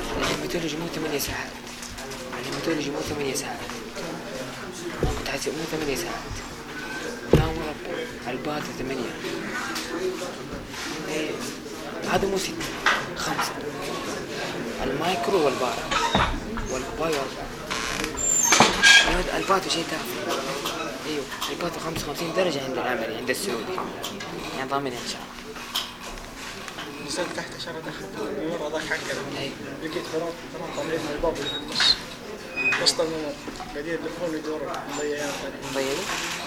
الهيماتولوجي مو 8 ساعات الهيماتولوجي مو 8 ساعات ما كنت حاسب مو 8 ساعات لا مربع الباتا 8 إيه. هذا مو ستة خمسة المايكرو والبارا والباي أربعة الواد- الباتو شيء تافه ايوه الباتو 55 درجة عند العملي عند السعودي يعني ضامنها ان شاء الله نزلت تحت عشان ادخل الممر هذاك حقنا اي لقيت بنات بنات طالعين من الباب اللي في النص وسط الممر قاعدين يلفون يدورون مضيعين الطريق مضيعين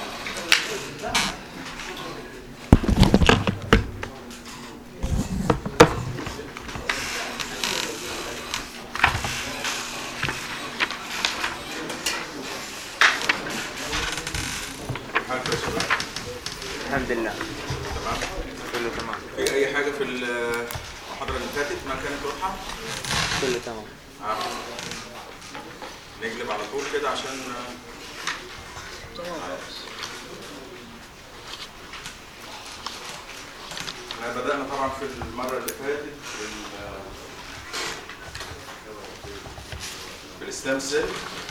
حالك يا شباب الحمد لله تمام كله تمام في اي حاجه في المحاضره اللي فاتت ما كانت واضحه كله تمام آه. نقلب على طول كده عشان تمام احنا بدأنا طبعا في المرة اللي فاتت بال بالستام سيل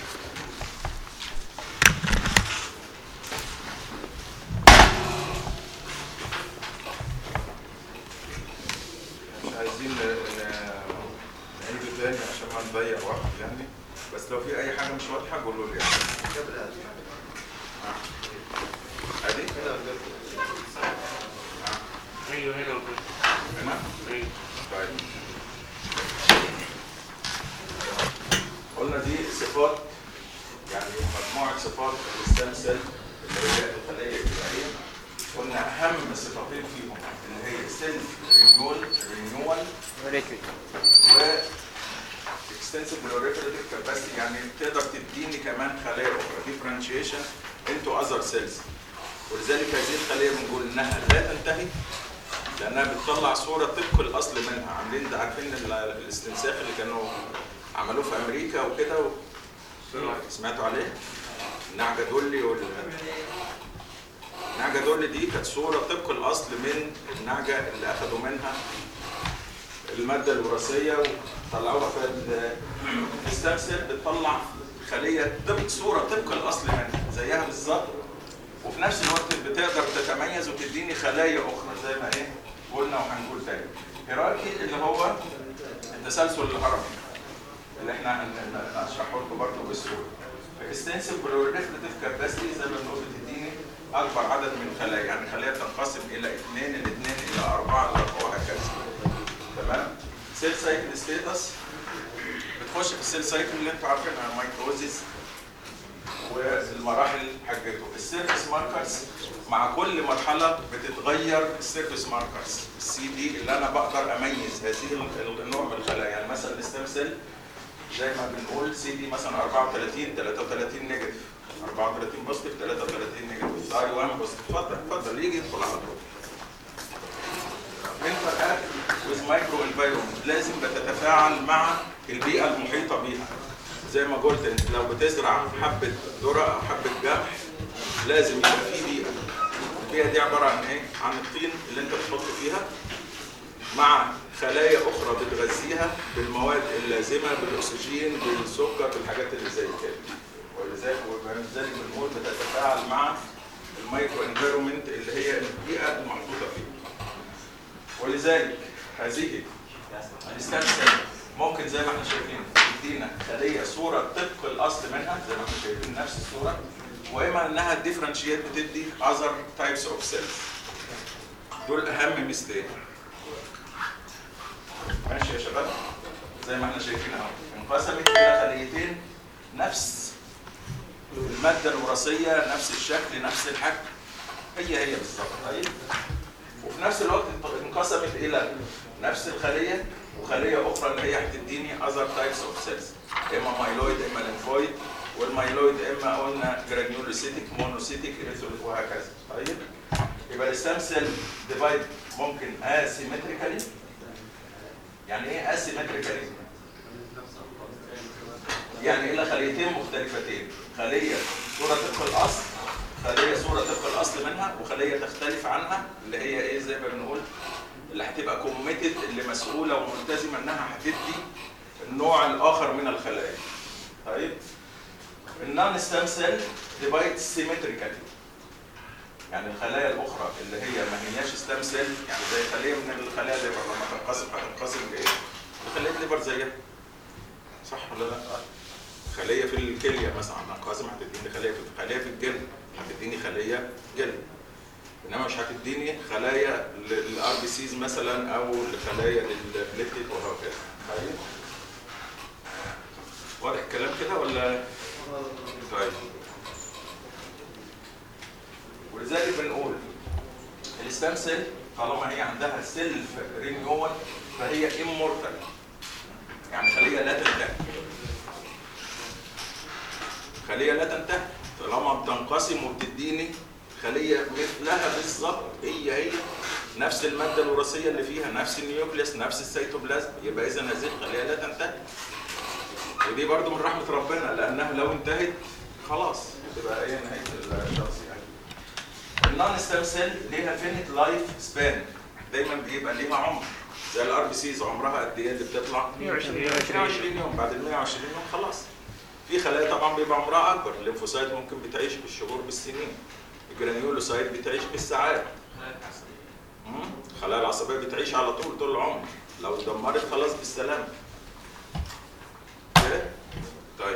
مش عايزين ن- ن- نعيده تاني عشان ما نضيع وقت يعني بس لو في أي حاجة مش واضحة قولوا لي يعني. آه. ادي ايوه هنا وكده هنا ايوه طيب قلنا دي صفات يعني مجموعة صفات الستام سيل اللي هي الخلية الجذعية قلنا أهم صفتين فيهم اللي هي سيل رينيول رينيوال و extensive proliferative capacity يعني تقدر تديني كمان خلايا أخرى differentiation into other cells ولذلك هذه الخلية بنقول إنها لا تنتهي لانها بتطلع صوره طبق الاصل منها عاملين ده عارفين ال- الاستنساخ اللي كانوا عملوه في امريكا وكده و... سمعتوا عليه؟ النعجه دولي وال النعجه دولي دي كانت صوره طبق الاصل من النعجه اللي اخذوا منها الماده الوراثيه وطلعوها في ال- الستام بتطلع خليه طبق صوره طبق الاصل منها زيها بالظبط وفي نفس الوقت بتقدر تتميز وتديني خلايا اخرى زي ما ايه قلنا وهنقول تاني هيراركي اللي هو التسلسل الهرمي اللي احنا هن- هن- هنشرحه لكم برضه بسهوله الاكستنسيف بروليفريتيف كاباسيتي زي ما بنقول بتديني اكبر عدد من الخلايا يعني خلايا تنقسم الى اثنين الاثنين الى اربعه الى وهكذا تمام سيل سايكل ستيتس بتخش في السيل سايكل اللي انتوا عارفينها مايكروزيس والمراحل حقته السيرفيس ماركرز مع كل مرحله بتتغير السيرفيس ماركرز السي دي اللي انا بقدر اميز هذه ال- النوع من الخلايا يعني مثلا الستام سيل زي ما بنقول سي دي مثلا 34 33 نيجاتيف 34 بوزيتيف 33 نيجاتيف اي 1 بوزيتيف اتفضل اتفضل يجي يدخل على طول interact with micro environment لازم بتتفاعل مع البيئة المحيطة بيها زي ما قلت انت لو بتزرع حبة ذرة او حبة قمح لازم يبقى في بيئة البيئة دي عبارة عن ايه؟ عن الطين اللي انت بتحط فيها مع خلايا اخرى بتغذيها بالمواد اللازمة بالاكسجين بالسكر بالحاجات اللي زي كده ولذلك ولذلك بنقول بتتفاعل مع المايكرو انفيرومنت اللي هي البيئة المحطوطة فيها ولذلك هذه الستام سيل ممكن زي ما احنا شايفين تدينا خليه صوره طبق الاصل منها زي ما احنا شايفين نفس الصوره واما انها الديفرنشيات بتدي اذر تايبس اوف سيلز دول اهم ميزتين ماشي يا شباب زي ما احنا شايفين اهو انقسمت الى خليتين نفس الماده الوراثيه نفس الشكل نفس الحجم هي هي بالظبط طيب وفي نفس الوقت انقسمت الى نفس الخليه وخليه اخرى اللي هي هتديني اذر تايبس اوف سيلز اما مايلويد اما ليمفويد والمايلويد اما قلنا جرانيولوسيتيك مونوسيتيك إريثرويد وهكذا طيب يبقى الستام سيل ديفايد ممكن اسيمتريكالي يعني ايه اسيمتريكالي؟ يعني الى خليتين مختلفتين خليه صوره طبق الاصل خليه صوره طبق الاصل منها وخليه تختلف عنها اللي هي ايه زي ما بنقول اللي هتبقى كوميتد اللي مسؤوله وملتزمه انها هتدي النوع الاخر من الخلايا طيب النون ستام سيل ديفايد سيمتريكالي يعني الخلايا الاخرى اللي هي ما هياش ستام سيل يعني زي خليه من الخلايا الليفر لما تنقسم هتنقسم لايه؟ لخليه ليفر زيها صح ولا لا؟ خليه في الكليه مثلا هتنقسم هتديني خليه في خليه في الجلد هتديني خليه جلد انما مش هتديني خلايا للار بي سيز مثلا او لخلايا للبليتلت وهكذا طيب واضح الكلام كده ولا طيب ولذلك بنقول الستام سيل طالما هي عندها سيلف رينيوال فهي امورتال يعني خليه لا تنتهي خليه لا تنتهي طالما بتنقسم وبتديني خليه مثلها بالظبط هي هي نفس الماده الوراثيه اللي فيها نفس النيوكليس نفس السيتوبلازم يبقى اذا هذه الخليه لا تنتهي ودي برضو من رحمه ربنا لانها لو انتهت خلاص تبقى ايه نهايه الشخص يعني النون ستام سيل ليها فينيت لايف سبان دايما بيبقى ليها عمر زي الار بي سيز عمرها قد ايه اللي بتطلع 120 120 يوم بعد ال 120 يوم خلاص في خلايا طبعا بيبقى عمرها اكبر الليمفوسايت ممكن بتعيش بالشهور بالسنين الجرانيولوسايت بتعيش بالساعات مم. الخلايا العصبيه بتعيش على طول طول العمر لو اتدمرت خلاص بالسلامه كده طيب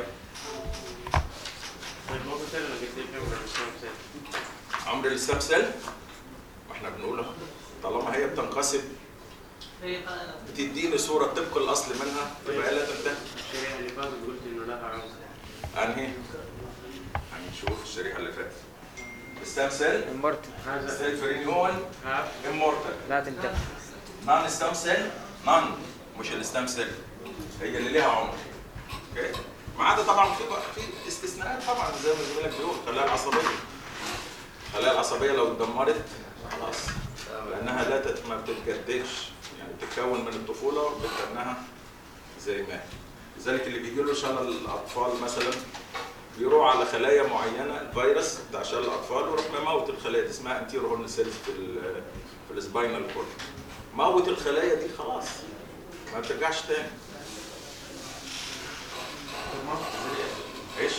طيب نقطة تانية أنا قلت لك عمر الإسلام سيد عمر الستام سيل ما احنا بنقول أهو، طالما هي بتنقسم بتديني صوره طبق الاصل منها تبقى لا تنتهي الشريحة اللي فاتت قلت إنه لها عمر انهي هنشوف الشريحه اللي فاتت الستام سيل امورتال هذا سيل فرينيول هاف امورتال لا تنتهي نون ستام سيل نون مش الستام سيل هي اللي ليها عمر اوكي ما عدا طبعا في في استثناءات طبعا زي ما زميلك بيقول الخلايا العصبيه الخلايا العصبيه لو اتدمرت خلاص لانها لا تت... ما بتتجددش يعني بتتكون من الطفوله وبتنها زي ما هي لذلك اللي بيجي له شلل الاطفال مثلا بيروح على خلايا معينه الفيروس بتاع شلل الاطفال ويروح مموت الخلايا دي اسمها انتيرو هورن سيلز في ال في السباينال كورد موت الخلايا دي خلاص ما بترجعش تاني ايش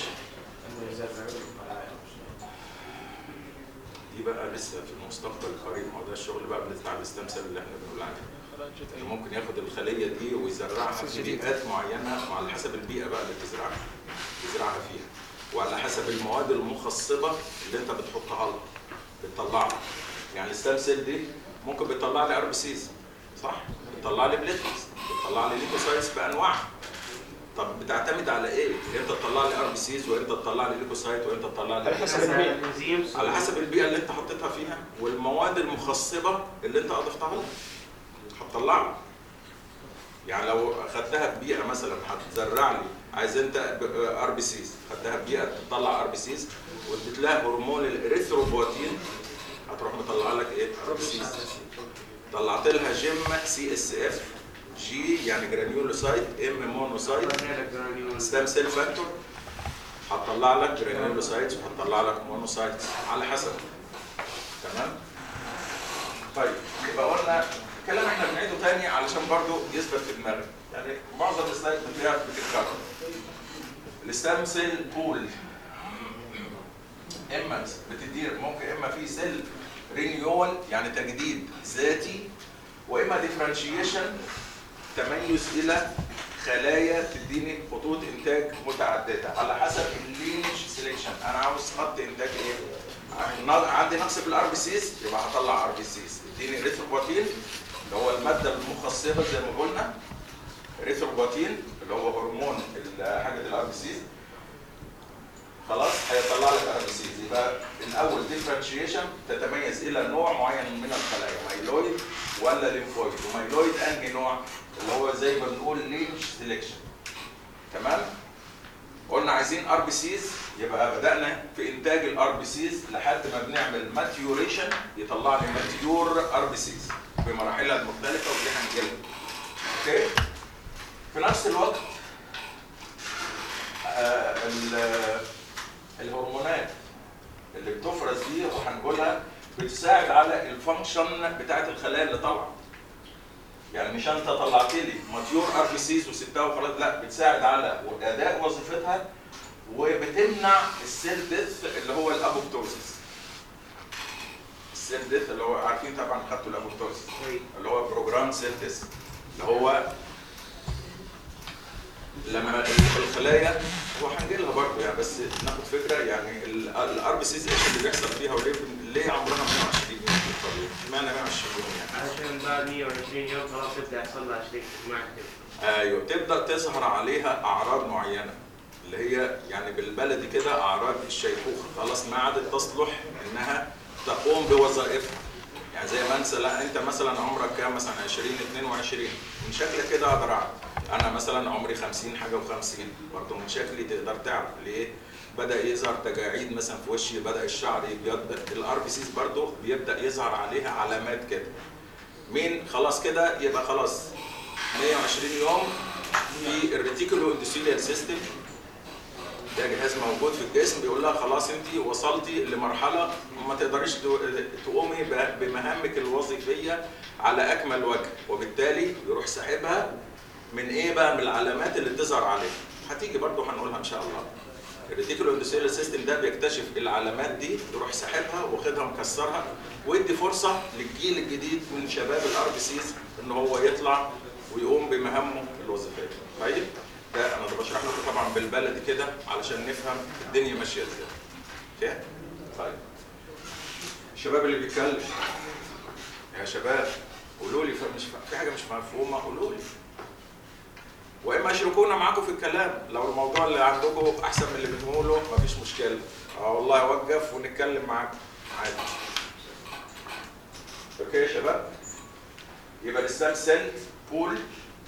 دي بقى لسه في المستقبل القريب ما هو ده الشغل بقى بتاع الاستمثال اللي احنا بنقول عليه خلايا جت يعني ممكن ياخد الخليه دي ويزرعها في بيئات معينه وعلى حسب البيئه بقى اللي بتزرعها يزرعها فيها وعلى حسب المواد المخصبه اللي انت بتحطها لها بتطلعها يعني الستام سيل دي ممكن بتطلع لي ار بي سيز صح؟ بتطلع لي بليتلز بتطلع لي ليكوسايتس بانواعها طب بتعتمد على ايه؟ انت تطلع لي ار بي سيز وانت تطلع لي ليكوسايت وانت تطلع لي على حسب البيئة. الانزيمز على حسب البيئه اللي انت حطيتها فيها والمواد المخصبه اللي انت اضفتها لها هتطلعها يعني لو اخدتها في بيئه مثلا هتزرع لي عايز انت ار بي سيز خدتها في بيئه تطلع ار بي سيز واديت لها هرمون الاريثروبوتين هتروح مطلع لك ايه؟ ار بي سيز طلعت لها جيم سي اس اف جي يعني جرانيولوسايت ام مونوسايت ستام سيل فاكتور هتطلع لك جرانيولوسايتس وهتطلع لك مونوسايتس على حسب تمام طيب يبقى قلنا الكلام احنا بنعيده تاني علشان برضو يثبت في دماغك يعني معظم السلايد بتلاقيها بتتكرر الستام سيل بول اما بتدير ممكن اما في سيل رينيول يعني تجديد ذاتي واما ديفرنشيشن تميز الى خلايا تديني خطوط انتاج متعدده على حسب اللينج سيلكشن انا عاوز خط انتاج ايه عندي نقص في الار بي سيز يبقى هطلع ار بي سيز اديني ريثروبوتين اللي هو الماده المخصبه زي ما قلنا ريثروبوتين اللي هو هرمون ال- حاجه الار بي سيز خلاص هيطلع لك ار بي سيز يبقى الاول ديفرنشيشن تتميز الى نوع معين من الخلايا مايلويد ولا ليمفويد ومايلويد انهي نوع اللي هو زي ما بنقول لينج سيلكشن تمام قلنا عايزين ار بي سيز يبقى بدانا في انتاج الار بي سيز لحد ما بنعمل ماتيوريشن يطلع لي ماتيور ار بي سيز بمراحلها المختلفه ودي هنجيلها اوكي في نفس الوقت آه ال- الهرمونات اللي بتفرز دي وهنقولها بتساعد على الفانكشن بتاعت الخلايا اللي طالعه يعني مش انت طلعت لي ماتيور ار بي سيز وسبتها وخلاص لا بتساعد على اداء وظيفتها وبتمنع السيل ديث اللي هو الابوبتوزيس السيل ديث اللي هو عارفين طبعا خدتوا الابوبتوزيس اللي هو بروجرام سيل ديث اللي هو لما الخلايا هو هنجي لها برضه يعني بس ناخد فكره يعني الار بي سيز ايش اللي بيحصل فيها وليه ليه عمرها 120 يوم في الطبيعي؟ اشمعنى 120 يوم يعني؟ عشان بعد 120 يوم خلاص تبدا يحصل لها شريك مع كده ايوه تبدا تظهر عليها اعراض معينه اللي هي يعني بالبلدي كده اعراض الشيخوخه خلاص ما عادت تصلح انها تقوم بوظائفها يعني زي ما انسى لا انت مثلا عمرك كام مثلا 20 22 من شكلك كده اقدر اعرف انا مثلا عمري 50 حاجه و50 برضه من شكلي تقدر تعرف ليه بدا يظهر تجاعيد مثلا في وشي بدا الشعر يبيض الار بي سيز برضه بيبدا يظهر عليها علامات كده مين خلاص كده يبقى خلاص 120 يوم في الريتيكولو اندوثيليال سيستم ده جهاز موجود في الجسم بيقول لها خلاص انت وصلتي لمرحله ما تقدريش تو- تقومي ب- بمهامك الوظيفيه على اكمل وجه وبالتالي يروح ساحبها من ايه بقى من العلامات اللي تظهر عليها هتيجي برضو هنقولها ان شاء الله الريتيكولو اندوثيليال سيستم ده بيكتشف العلامات دي يروح ساحبها واخدها مكسرها ويدي فرصه للجيل الجديد من شباب الار بي سيز ان هو يطلع ويقوم بمهامه الوظيفيه طيب ده انا بشرح لكم طبعا بالبلدي كده علشان نفهم الدنيا ماشيه ازاي اوكي طيب الشباب اللي بيتكلم يا شباب قولوا لي فمش في حاجه مش مفهومه قولوا لي واما اشركونا معاكم في الكلام لو الموضوع اللي عندكم احسن من اللي بنقوله مفيش مشكله اه والله اوقف ونتكلم معاكم عادي اوكي يا شباب يبقى الستام سيل بول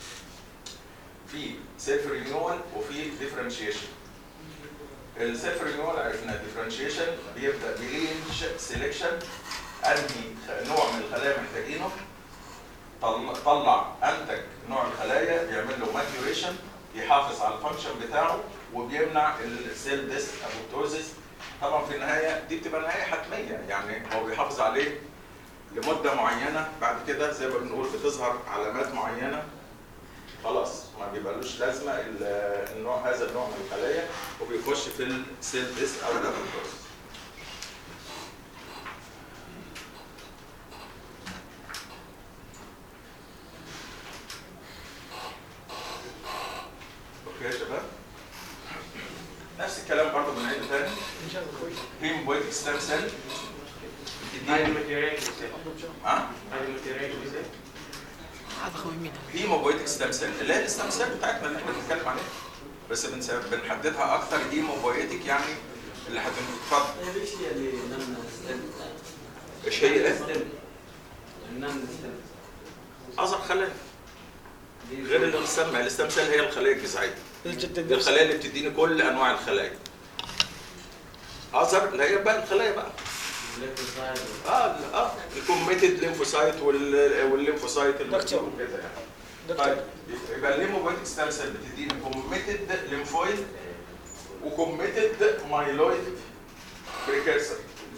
في سيلف رينيوال وفي ديفرنشيشن السيلف رينيوال عرفنا الديفرنشيشن بيبدا برينج سيلكشن انهي خ- نوع من الخلايا محتاجينه طل- طلع انتج نوع الخلايا بيعمل له ماتيوريشن يحافظ على الفانكشن بتاعه وبيمنع السيل ديس ابوبتوزيس طبعا في النهايه دي بتبقى نهايه حتميه يعني هو بيحافظ عليه لمده معينه بعد كده زي ما بنقول بتظهر علامات معينه خلاص ما بيبقالوش لازمه ال- النوع هذا النوع من الخلايا وبيخش في السيل ديس او الابوبتوزيس اوكي يا شباب نفس الكلام برضه بنعيده تاني ان شاء الله كويس هيموبويتك ستام سيل هذه الماتيريال ازاي؟ ها هذه الماتيريال ازاي؟ هذا خوي مين هيموبويتك ستام سيل اللي هي الستام سيل بتاعتنا اللي احنا بنتكلم عليها بس بنس- بنحددها اكتر هيموبويتك يعني اللي هتتفضل ايش هي اللي نمنا ستيم؟ ايش هي ايه؟ ستيم النمنا ستيم اصغر خلايا غير الستام الستام سيل هي الخليه الجذعيه الجدد دي الخلايا اللي بتديني كل انواع الخلايا اصغر اللي هي بقى الخلايا بقى الليفوسايد اه ال- اه الكوميتد ليمفوسايت وال- والليمفوسايت اللي دكتور. بتجيبه كده يعني دكتور طيب يبقى الليمفوبويتك ستام سيل بتديني كوميتد ليمفويد وكوميتد مايلويد بريكيرسر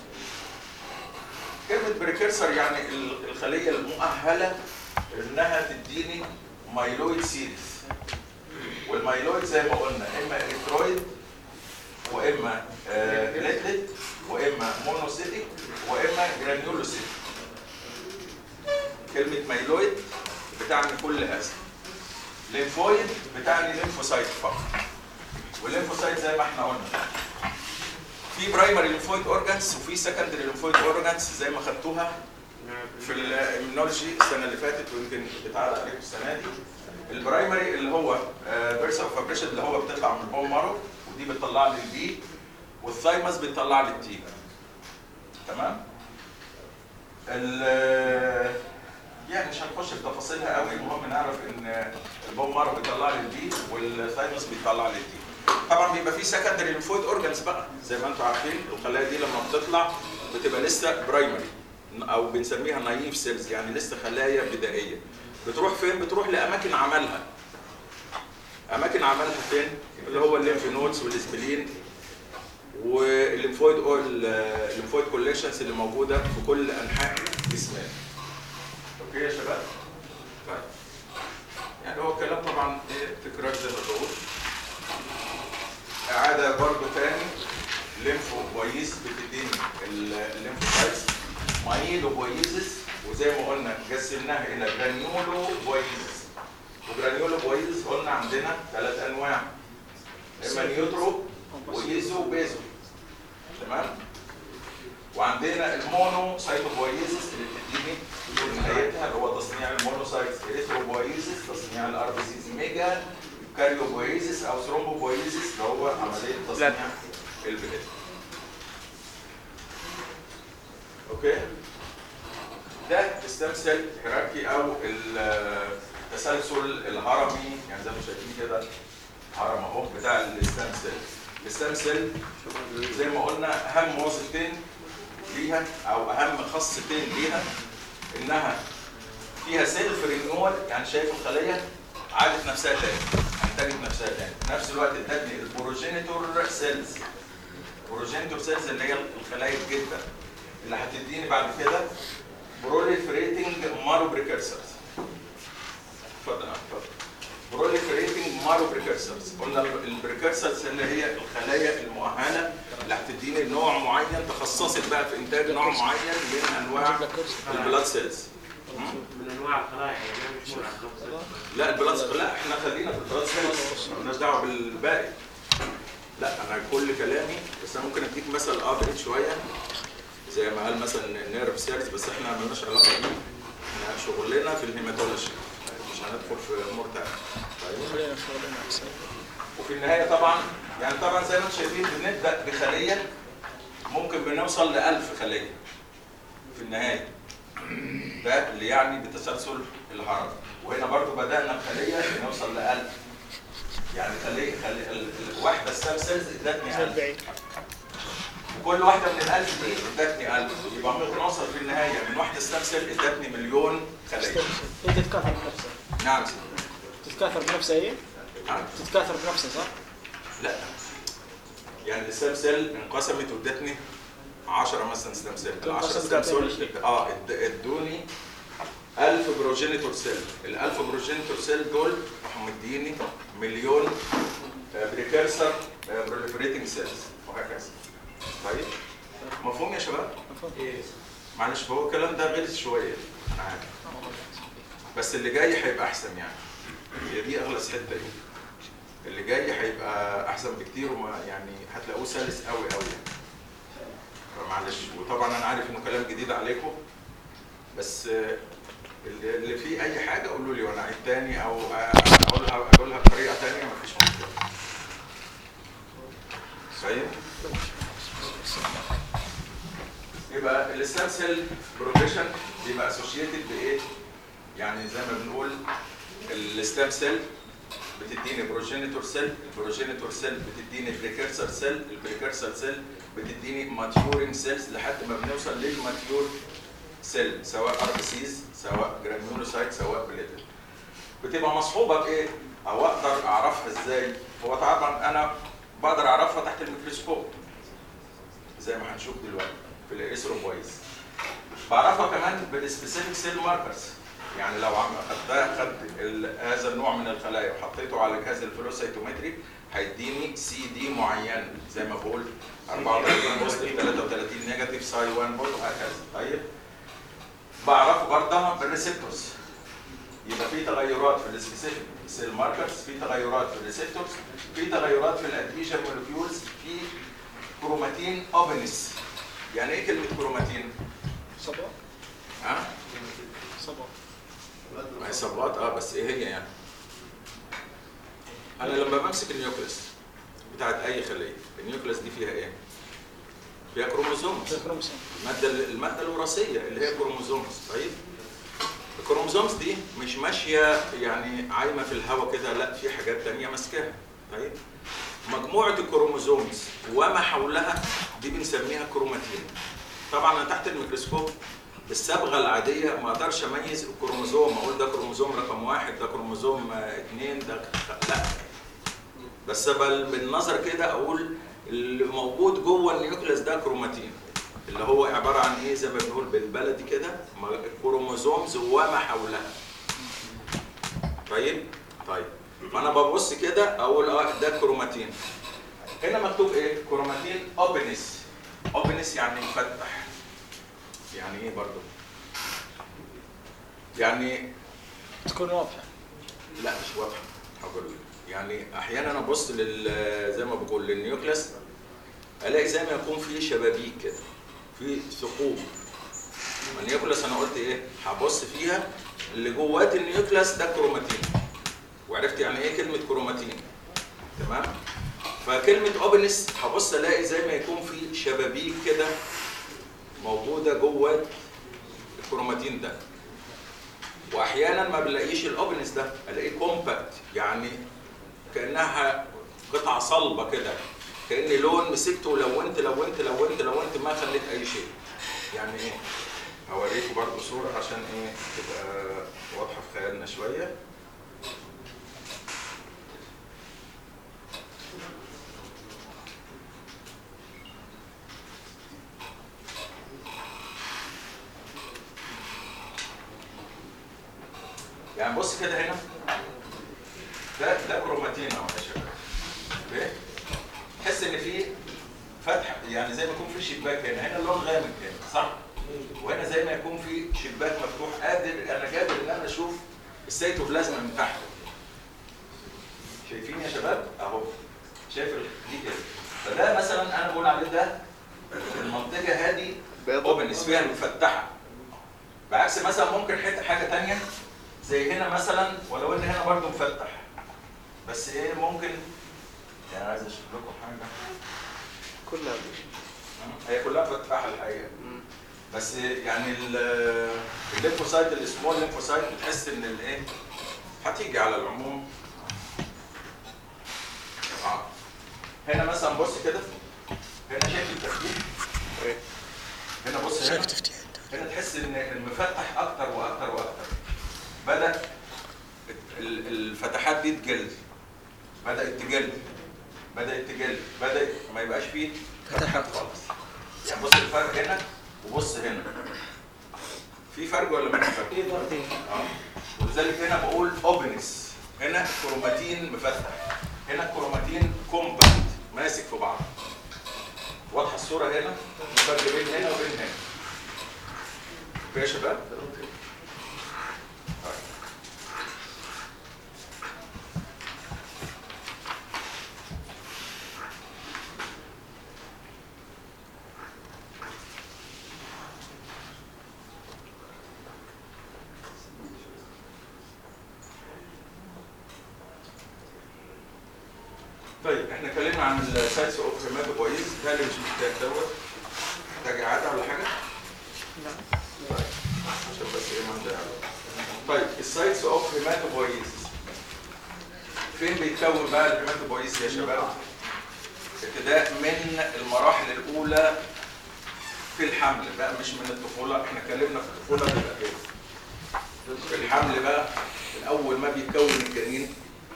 كلمة بريكيرسر يعني ال- الخلية المؤهلة انها تديني مايلويد سيريز والمايلويد زي ما قلنا اما اريثرويد واما آه، بليتلت واما مونوسيتيك واما جرانيولوسيتيك كلمة مايلويد بتعني كل هذا ليمفويد بتعني ليمفوسايت فقط والليمفوسايت زي ما احنا قلنا في برايمري ليمفويد اورجانز وفي سكندري ليمفويد اورجانز زي ما خدتوها في الاميونولوجي السنه اللي فاتت ويمكن بيتعرض عليكم السنه دي البرايمري اللي هو بيرسا فابريشن اللي هو بتطلع من البون مارو ودي بتطلع لي البي والثايمس بتطلع لي التي تمام ال- يعني مش هنخش في تفاصيلها قوي المهم نعرف ان البون مارو بيطلع لي البي والثايمس بيطلع لي التي طبعا بيبقى في سكندري ليمفويد اورجانز بقى زي ما انتم عارفين الخلايا دي لما بتطلع بتبقى لسه برايمري او بنسميها نايف سيلز يعني لسه خلايا بدائيه بتروح فين بتروح لاماكن عملها اماكن عملها فين اللي هو الليمف نودز والاسبلين والليمفويد او الليمفويد كوليكشنز اللي موجوده في كل انحاء جسمنا اوكي يا شباب طيب ده برضو تاني ليمفو بويز بتديني الليمفوسايتس مايلو بويزس وزي ما قلنا قسمناها الى جرانيولو بويزس وجرانيولو بويزس قلنا عندنا ثلاث انواع اما نيوترو ويزو بيزو تمام وعندنا المونو سايتوبويزس اللي بتديني في نهايتها اللي هو تصنيع المونوسايتس اريثروبويزس تصنيع الار بي سيز ميجا كاريوبويزس او ثرومبوبويزس اللي هو عمليه تصنيع البلاد اوكي ده ستيم سيل هيراركي او التسلسل الهرمي يعني زي ما شايفين كده هرم اهو بتاع الستيم سيل الستيم سيل زي ما قلنا اهم وظيفتين ليها او اهم خاصتين ليها انها فيها سيلف رينيوال يعني شايف الخليه عادت نفسها تاني انتجت نفسها تاني في نفس الوقت ادتني البروجينيتور سيلز البروجينيتور سيلز اللي هي الخلايا الجدة اللي هتديني بعد كده بروليفريتنج مارو بريكرسرز اتفضل يا اتفضل بروليفريتنج مارو بريكرسرز قلنا البريكرسرز اللي هي الخلايا المؤهله اللي هتديني نوع معين تخصصت بقى في انتاج نوع معين من انواع البلاد سيلز من انواع الخلايا يعني أنا مش مولع خمسة. لا البلاد لا احنا خلينا في البلاد سيلز مالناش دعوه بالباقي لا انا كل كلامي بس انا ممكن اديك مثل ابعد شويه زي ما قال مثلا نيرف سيلز بس احنا مالناش علاقه بيه احنا شغلنا في الهيماتولوجي مش هندخل في امور تانيه طيب خلينا شغلنا احسن وفي النهايه طبعا يعني طبعا زي ما انتم شايفين بنبدا بخليه ممكن بنوصل ل 1000 خليه في النهايه ده اللي يعني بتسلسل الهرم وهنا برضو بدانا بخليه نوصل ل 1000 يعني خليه خليه ال- الواحده السام سيلز ادتني زي 1000 البعيد وكل واحده من الألف دي ادتني 1000 يبقى ممكن اوصل في النهايه من واحده ستام سيل ادتني مليون خليه هي تتكاثر بنفسها نعم تتكاثر بنفسها هي نعم تتكاثر بنفسها صح؟ لا يعني الستام سيل انقسمت وادتني 10 مثلا ستام سيل ال 10 انقسمت ستام تعتبر سيل شيء. اه اد- ادوني 1000 بروجينيتور سيل ال 1000 بروجينيتور سيل دول راحوا مديني مليون بريكيرسر بروليفريتنج سيلز وهكذا طيب مفهوم يا شباب؟ معلش هو الكلام ده غلس شويه انا عارف بس اللي جاي هيبقى احسن يعني هي دي اغلس حته دي اللي جاي هيبقى احسن بكتير وما يعني هتلاقوه سلس قوي قوي يعني فمعلش وطبعا انا عارف انه كلام جديد عليكم بس آه، اللي اللي فيه اي حاجه قولوا لي وانا اعيد تاني او آه، اقولها اقولها بطريقه تانيه مفيش مشكله طيب يبقى الستام سيل بروجريشن بيبقى اسوشيتد بايه؟ يعني زي ما بنقول الستام سيل بتديني بروجينيتور سيل البروجينيتور سيل بتديني بريكرسر سيل البريكرسر سيل بتديني ماتيورنج سيلز لحد ما بنوصل للماتيور سيل سواء ار بي سيز سواء جرانيولوسايت سواء بليتل بتبقى مصحوبه بايه؟ او اقدر اعرفها ازاي؟ هو طبعا انا بقدر اعرفها تحت الميكروسكوب زي ما هنشوف دلوقتي في الاريثروبويز بعرفها كمان بالسبيسيفيك سيل ماركرز يعني لو عم اخدتها خدت ال- هذا النوع من الخلايا وحطيته على جهاز الفلوسيتومتري هيديني سي دي معين زي ما بقول 34 بوزيتيف 33 نيجاتيف ساي 1 بوت وهكذا طيب بعرفه برضه بالريسبتورز يبقى في تغيرات في السبيسيفيك سيل ماركرز في تغيرات في الريسبتورز في تغيرات في الادهيشن مولكيولز في كروماتين اوبنس يعني ايه كلمه كروماتين؟ صبا ها؟ صبا ما هي صبغات اه بس ايه هي يعني؟ انا لما بمسك النيوكليس بتاعت اي خليه النيوكليس دي فيها ايه؟ فيها كروموزومز زي كروموسوم الماده الماده الوراثيه اللي هي كروموزومز طيب الكروموزومز دي مش ماشيه يعني عايمه في الهواء كده لا في حاجات تانية ماسكاها طيب مجموعه الكروموزومز وما حولها دي بنسميها كروماتين طبعا انا تحت الميكروسكوب بالصبغه العاديه ما اقدرش اميز الكروموزوم اقول ده كروموزوم رقم واحد ده كروموزوم آه، اثنين ده لا بس بل بالنظر كده اقول اللي موجود جوه النيوكليس ده كروماتين اللي هو عباره عن ايه زي ما بنقول بالبلدي كده ما- الكروموزومز وما حولها طيب طيب فانا ببص كده اقول اه ده كروماتين هنا مكتوب ايه كروماتين اوبنس اوبنس يعني مفتح يعني ايه برضو يعني تكون واضحه لا مش واضحه هقول لك. يعني احيانا ابص لل زي ما بقول للنيوكليس الاقي زي ما يكون في شبابيك كده في ثقوب النيوكليس انا قلت ايه هبص فيها اللي جوات النيوكليس ده كروماتين وعرفت يعني ايه كلمه كروماتين تمام فكلمه اوبنس هبص الاقي زي ما يكون في شبابيك كده موجوده جوه الكروماتين ده واحيانا ما بلاقيش الاوبنس ده الاقيه كومباكت يعني كانها قطعه صلبه كده كاني لون مسكته ولونت لونت لونت لونت ما خليت اي شيء يعني ايه هوريكم برضو صوره عشان ايه تبقى واضحه في خيالنا شويه يعني بص كده هنا ده ده كروماتين اهو يا شباب اوكي تحس ان في فتح يعني زي ما يكون في شباك هنا هنا اللون غامق هنا صح وهنا زي ما يكون في شباك مفتوح قادر انا قادر ان انا اشوف السيتوبلازما من تحت شايفين يا شباب اهو شايف ال- دي كده فده مثلا انا بقول عليه ده المنطقه هذه اوبنس فيها مفتحه بعكس مثلا ممكن حته حاجه تانية زي هنا مثلا ولو ان هنا برضو مفتح بس ايه ممكن يعني عايز اشوف لكم حاجه كلها هي كلها مفتحه الحقيقه بس يعني ال- الليمفوسايت السمول ليمفوسايت بتحس ان الايه هتيجي على العموم اه هنا مثلا بص كده هنا شايف التفتيح هنا بص هنا شايف تفتيح هنا تحس ان المفتح اكتر واكتر واكتر بدا ال- الفتحات دي تجل بدات تجل بدات تجل بدا ما يبقاش فيه فتحات خالص يعني بص الفرق هنا وبص هنا في فرق ولا مفيش فرق؟ في فرق اه ولذلك هنا بقول اوبنس هنا كروماتين مفتح هنا كروماتين كومباكت ماسك في بعض واضحه الصوره هنا الفرق بين هنا وبين هنا اوكي يا شباب طيب. طيب احنا اتكلمنا عن السايتس اوف هيماتوبويز ده اللي مش محتاج دوت محتاج اعاده ولا حاجه؟ طيب عشان بس ايه ما نضيع الوقت. طيب السايتس اوف هيماتوبويز فين بيتكون بقى الهيماتوبويز يا شباب؟ ابتداء من المراحل الاولى في الحمل بقى مش من الطفوله احنا اتكلمنا في الطفوله بيبقى كده في الحمل بقى من اول ما بيتكون الجنين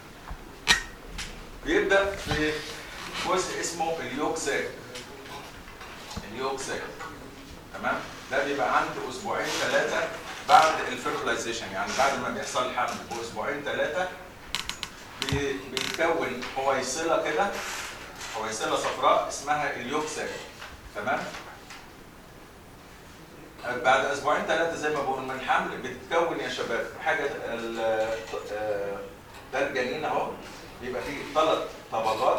بيبدا في جزء اسمه اليوك ساك اليوك ساك تمام ده بيبقى عند اسبوعين ثلاثه بعد الفيرتلايزيشن يعني بعد ما بيحصل الحمل باسبوعين ثلاثه بي- بيتكون حويصله كده حويصله صفراء اسمها اليوك ساك تمام بعد اسبوعين ثلاثه زي ما بقول من الحمل بتتكون يا شباب حاجه ال- آه، ده الجنين اهو بيبقى فيه ثلاث طبقات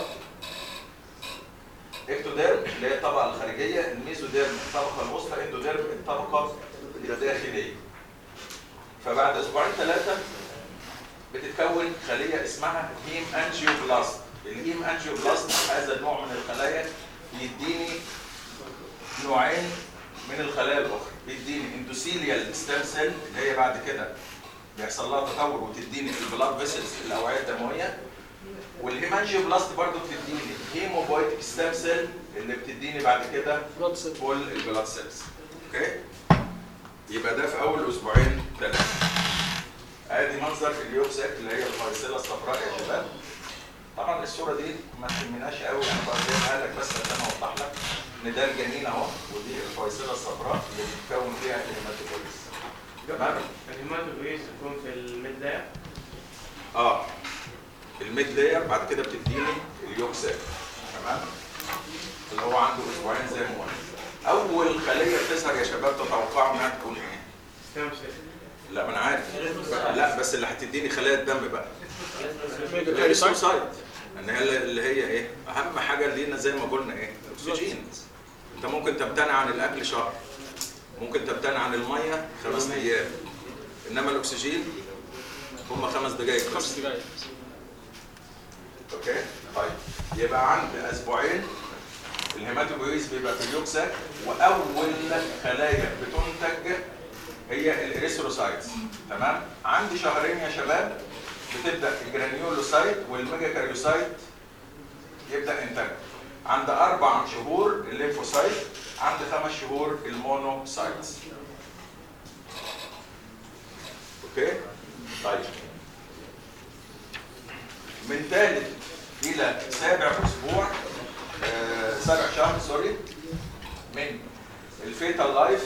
اكتوديرم اللي هي الطبقه الخارجيه الميزوديرم الطبقه الوسطى اندوديرم الطبقه الداخليه فبعد اسبوعين ثلاثه بتتكون خليه اسمها هيم انجيوبلاست الهيم انجيوبلاست هذا النوع من الخلايا بيديني نوعين من الخلايا الاخرى بيديني اندوثيليال ستام سيل اللي هي بعد كده بيحصل لها تطور وتديني البلاد فيسلز الاوعيه الدمويه والهيمانجيوبلاست برضو بتديني هيموبويتيك ستام سيل اللي بتديني بعد كده بلاد سيل كل البلاد سيلز اوكي يبقى ده في اول اسبوعين ثلاثه ادي منظر اليوكساك اللي هي الفايسيلا الصفراء يا شباب طبعا الصوره دي ما تهمناش قوي انا بوريها لك بس عشان اوضح لك ان ده الجنين اهو ودي الفايسيلا الصفراء اللي بيتكون فيها الهيماتوبوليس تمام الهيماتوبويز يكون في الميد لاير اه الميد لاير بعد كده بتديني اليوك ساك تمام اللي هو عنده اسبوعين زي ما قلنا اول خليه بتظهر يا شباب تتوقعوا انها تكون ايه ستام سيل لا ما انا عارف لا بس اللي هتديني خلايا الدم بقى ميجا الاريثروسايت ان هي اللي هي ايه اهم حاجه لينا زي ما قلنا ايه الاكسجين انت ممكن تمتنع عن الاكل شهر ممكن تمتنع عن الميه خمس ايام انما الاكسجين هم خمس دقائق بس خمس دقائق اوكي طيب يبقى عند اسبوعين الهيماتوبويز بيبقى في اليوكساك واول خلايا بتنتج هي الاريثروسايتس تمام عندي شهرين يا شباب بتبدا الجرانيولوسايت والميجا كاريوسايت يبدا انتاجها عند اربع شهور الليمفوسايت عند خمس شهور المونوسايتس اوكي طيب من ثالث الى سابع اسبوع آه سابع شهر سوري من الفيتال لايف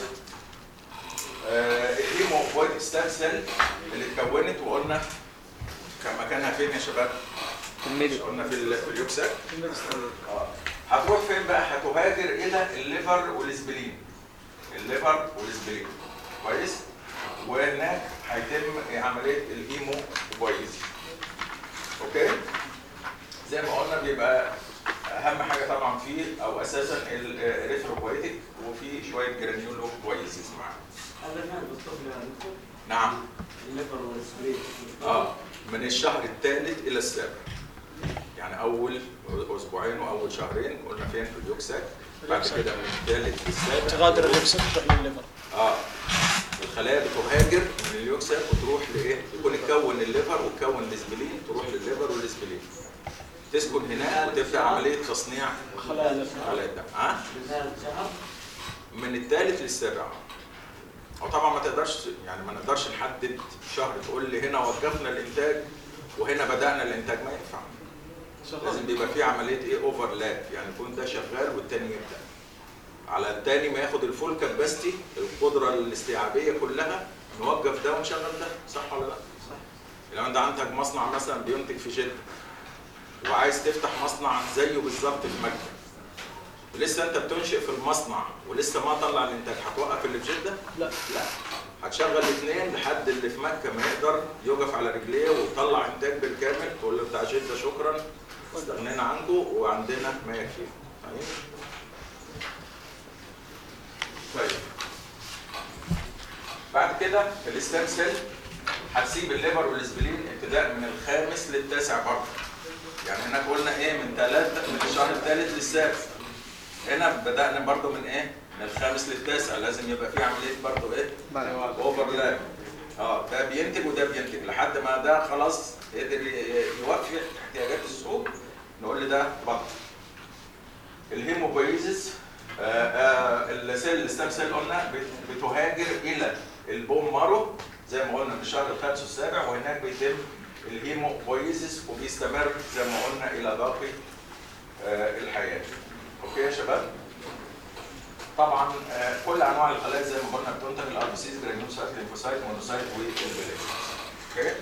آه الهيموبويد ستام سيل اللي اتكونت وقلنا كان مكانها فين يا شباب؟ الميدل قلنا في ال- في اليوكساك اه هتروح فين بقى؟ هتهاجر الى الليفر والسبلين الليفر والسبلين كويس؟ وهناك هيتم عمليه الهيموبويز اوكي؟ زي ما قلنا بيبقى اهم حاجه طبعا فيه او اساسا الريثروبويتيك وفي شويه جرانيولو بويزز معاه هذا كان بالطفل يا دكتور نعم الليفر والسبريت اه من الشهر الثالث الى السابع يعني اول اسبوعين واول شهرين قلنا فين في اليوكساك بعد كده من الثالث للسابع تغادر الليكسن تروح للليفر اه الخلايا بتهاجر من اليوكساك وتروح لايه؟ يكون اتكون الليفر وتكون الاسبلين تروح للليفر والاسبلين تسكن هناك وتبدا عمليه تصنيع خلايا الليفر خلايا الدم اه مثال شهر من الثالث للسابع او طبعا ما تقدرش يعني ما نقدرش نحدد شهر تقول لي هنا وقفنا الانتاج وهنا بدانا الانتاج ما ينفع لازم بيبقى في عمليه ايه اوفرلاب يعني يكون ده شغال والتاني يبدا على التاني ما ياخد الفول كاباستي القدره الاستيعابيه كلها نوقف ده ونشغل ده صح ولا لا؟ صح لو انت عندك مصنع مثلا بينتج في جده وعايز تفتح مصنع زيه بالظبط في مكه ولسه انت بتنشئ في المصنع ولسه ما طلع الانتاج هتوقف اللي في جده؟ لا لا هتشغل الاثنين لحد اللي في مكه ما يقدر يقف على رجليه ويطلع انتاج بالكامل تقول له بتاع جده شكرا استغنينا عنكم وعندنا ما يكفي طيب طيب بعد كده الاستام سيل هتسيب الليفر والاسبلين ابتداء من الخامس للتاسع برضه يعني هناك قلنا ايه من ثلاثة من الشهر الثالث للسابع هنا بدأنا برضه من ايه؟ من الخامس للتاسع لازم يبقى في عملية برضه ايه؟ اوفرلاب اه ده بينتج وده بينتج لحد ما ده خلاص قدر ي- يوفي احتياجات السوق نقول لي ده بطل الهيموبويزس آه آه السيل الستام سيل قلنا بت- بتهاجر الى البون مارو زي ما قلنا من الشهر الخامس والسابع وهناك بيتم الهيموبويزس وبيستمر زي ما قلنا الى باقي آه الحياه اوكي يا شباب طبعا آه، كل انواع الخلايا زي ما قلنا بتنتج الار بي سيز جرانيولوسايت ليمفوسايت مونوسايت والبليت اوكي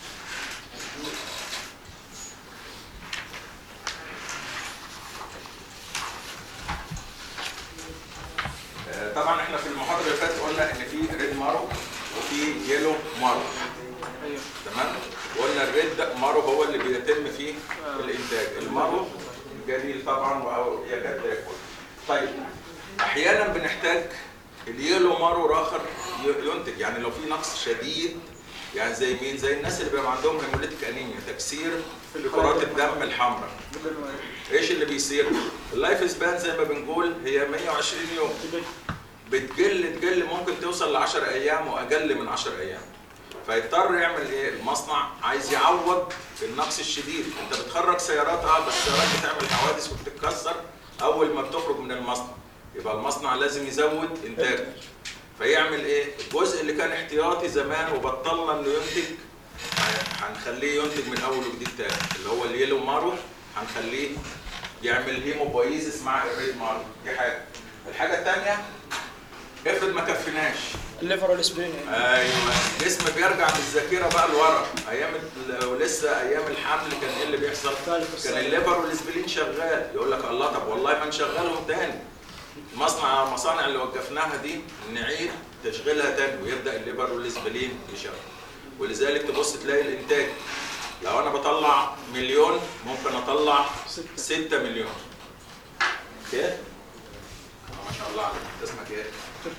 آه، طبعا احنا في المحاضره اللي فاتت قلنا ان في ريد مارو وفي يلو مارو ايوه تمام وقلنا الريد مارو هو اللي بيتم فيه الانتاج المارو جميل طبعا او يكاد لا يكون طيب احيانا بنحتاج اليلو مارو راخر ي- ينتج يعني لو في نقص شديد يعني زي مين زي الناس اللي بيبقى عندهم هيموليتيك انيميا تكسير في كرات الدم الحمراء ايش اللي بيصير اللايف سبان زي ما بنقول هي 120 يوم بتقل تقل ممكن توصل ل 10 ايام واقل من 10 ايام فيضطر يعمل ايه المصنع عايز يعوض النقص الشديد انت بتخرج سيارات اه بس السيارات بتعمل حوادث وبتتكسر اول ما بتخرج من المصنع يبقى المصنع لازم يزود انتاجه فيعمل ايه الجزء اللي كان احتياطي زمان وبطلنا انه ينتج هنخليه ينتج من اول وجديد تاني اللي هو اليلو مارو هنخليه يعمل هيموبويزس مع الريد مارو دي حاجه الحاجه الثانيه افرض ما كفيناش الليفر والاسبرين يعني ايوه الجسم بيرجع بالذاكره بقى لورا ايام ال- ولسه ايام الحمل كان ايه اللي بيحصل؟ كان الليفر والاسبلين شغال يقول لك الله طب والله ما نشغلهم تاني مصنع المصانع اللي وقفناها دي نعيد تشغيلها تاني ويبدا الليفر والاسبلين يشتغل ولذلك تبص تلاقي الانتاج لو انا بطلع مليون ممكن اطلع ستة. 6 مليون اوكي؟ آه، ما شاء الله عليك اسمك ايه؟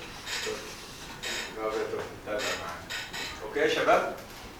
برافو يا تركي تابع معاك اوكي يا شباب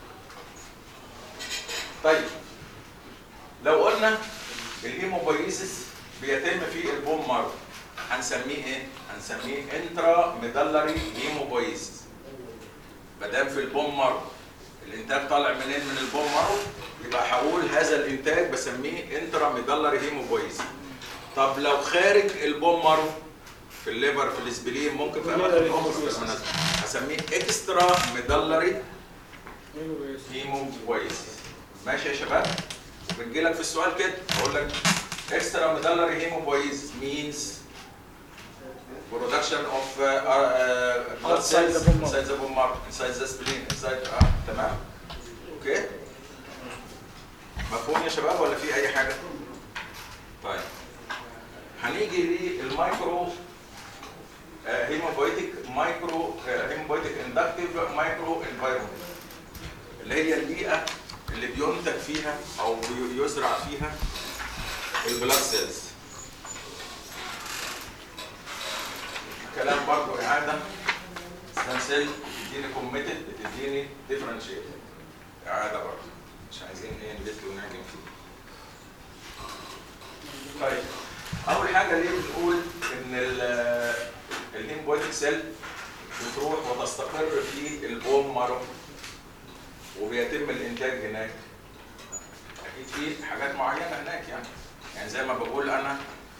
طيب لو قلنا الهيموبايزيس بيتم في البون مارو هنسميه ايه؟ هنسميه انترا ميدلري هيموبايزيس ما دام في البون مارو الانتاج طالع منين من البون مارو يبقى هقول هذا الانتاج بسميه انترا ميدلري هيموبايزيس طب لو خارج البون مارو في الليفر في الاسبلين ممكن في اماكن اخرى بالمناسبه هسميه اكسترا ميدلري هيموبايزيس ماشي يا شباب بنجي لك في السؤال كده اقول لك extra medullary hemopoiesis means production of uh, uh, blood Outside cells the bone marrow. inside the bone marrow inside the spleen inside اه تمام اوكي مفهوم يا شباب ولا في اي حاجه طيب هنيجي للمايكرو هيموبويتيك مايكرو هيموبويتيك اندكتيف مايكرو انفايرمنت اللي هي البيئه اللي بينتج فيها او بي- يزرع فيها البلاد سيلز كلام برضو اعاده ستام سيل بتديني كوميتد بتديني ديفرنشيت اعاده برضو مش عايزين ايه نلف ونعجن فيه طيب اول حاجه ليه بنقول ان الهيموبويتيك سيل بتروح وتستقر في البون مارو وبيتم الانتاج هناك اكيد في حاجات معينه هناك يعني يعني زي ما بقول انا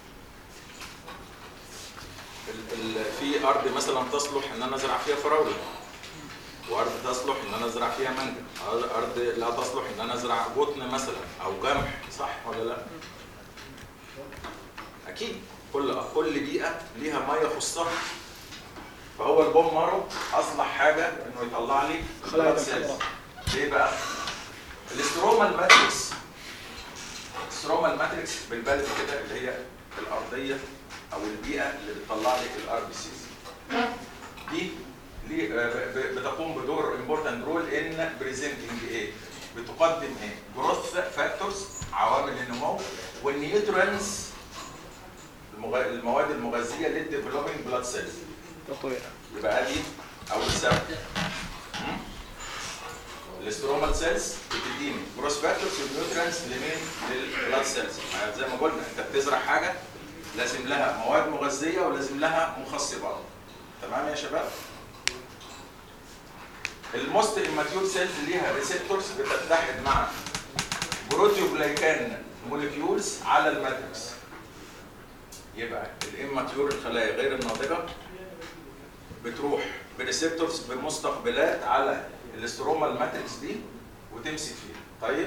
ال ال في ارض مثلا تصلح ان انا ازرع فيها فراوله وارض تصلح ان انا ازرع فيها مانجا ارض لا تصلح ان انا ازرع قطن مثلا او قمح صح ولا لا اكيد كل كل بيئه ليها ما يخصها فهو البوم مارو اصلح حاجه انه يطلع لي خلايا blood cells. الحمراء. ليه بقى؟ الاسترومال ماتريكس الاسترومال ماتريكس بالبلد كده اللي هي الارضيه او البيئه اللي بتطلع لي الار بي سيز دي ليه- آه، ب- بتقوم بدور امبورتنت رول ان بريزنتنج ايه؟ بتقدم ايه؟ جروث فاكتورز عوامل النمو والنيوترينز المغ- المواد المغذيه للديفلوبينج بلاد سيلز تطوير يبقى ادي اول سبب الاسترومال سيلز بتديني جروس فاكتورز والنيوترينز لمين؟ للبلاد سيلز زي ما قلنا انت بتزرع حاجه لازم لها مواد مغذيه ولازم لها مخصبات تمام يا شباب؟ الموست اماتيور سيلز ليها ريسبتورز بتتحد مع بروتيوجلايكان موليكيولز على الماتريكس يبقى الاماتيور الخلايا غير الناضجه بتروح بريسبتورز بمستقبلات على الاسترومال ماتريكس دي وتمسك فيها طيب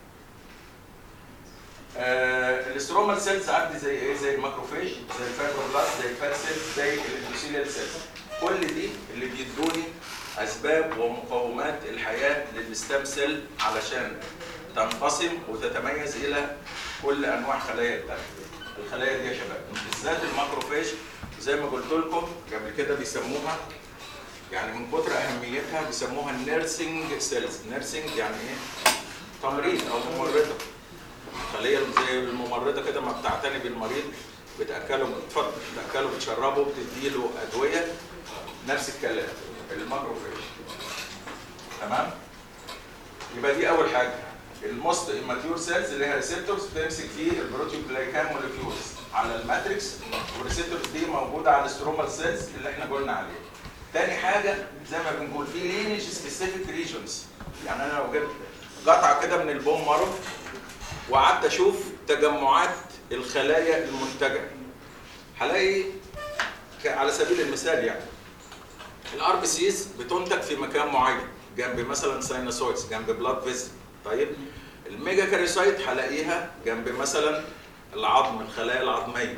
آه الاسترومال سيلز عندي زي ايه زي الماكروفاج زي الفايبروبلاست زي الفات سيلز زي الاندوثيليال سيلز كل دي اللي بيدوني اسباب ومقومات الحياه للستام سيل علشان تنقسم وتتميز الى كل انواع خلايا الدم الخلايا دي يا شباب بالذات الماكروفاج زي ما قلت لكم قبل كده بيسموها يعني من كتر اهميتها بيسموها النيرسينج سيلز نيرسينج يعني ايه تمريض او ممرضه خليه زي الممرضه كده ما بتعتني بالمريض بتاكله اتفضل بتاكله بتشربه بتديله ادويه نفس الكلام الماكروفاج تمام يبقى دي اول حاجه الموست اماتيور سيلز اللي هي ريسبتورز بتمسك فيه البروتيوجلايكان موليكيولز على الماتريكس والريسبتورز دي موجوده على السترومال سيلز اللي احنا قلنا عليه تاني حاجه زي ما بنقول في لينج سبيسيفيك ريجونز يعني انا لو جبت قطعه كده من البون مارو وقعدت اشوف تجمعات الخلايا المنتجه هلاقي ك- على سبيل المثال يعني الار بي سيز بتنتج في مكان معين جنب مثلا ساينوسويدز جنب بلاد فيزل طيب الميجا كاريسايت هلاقيها جنب مثلا العظم الخلايا العظميه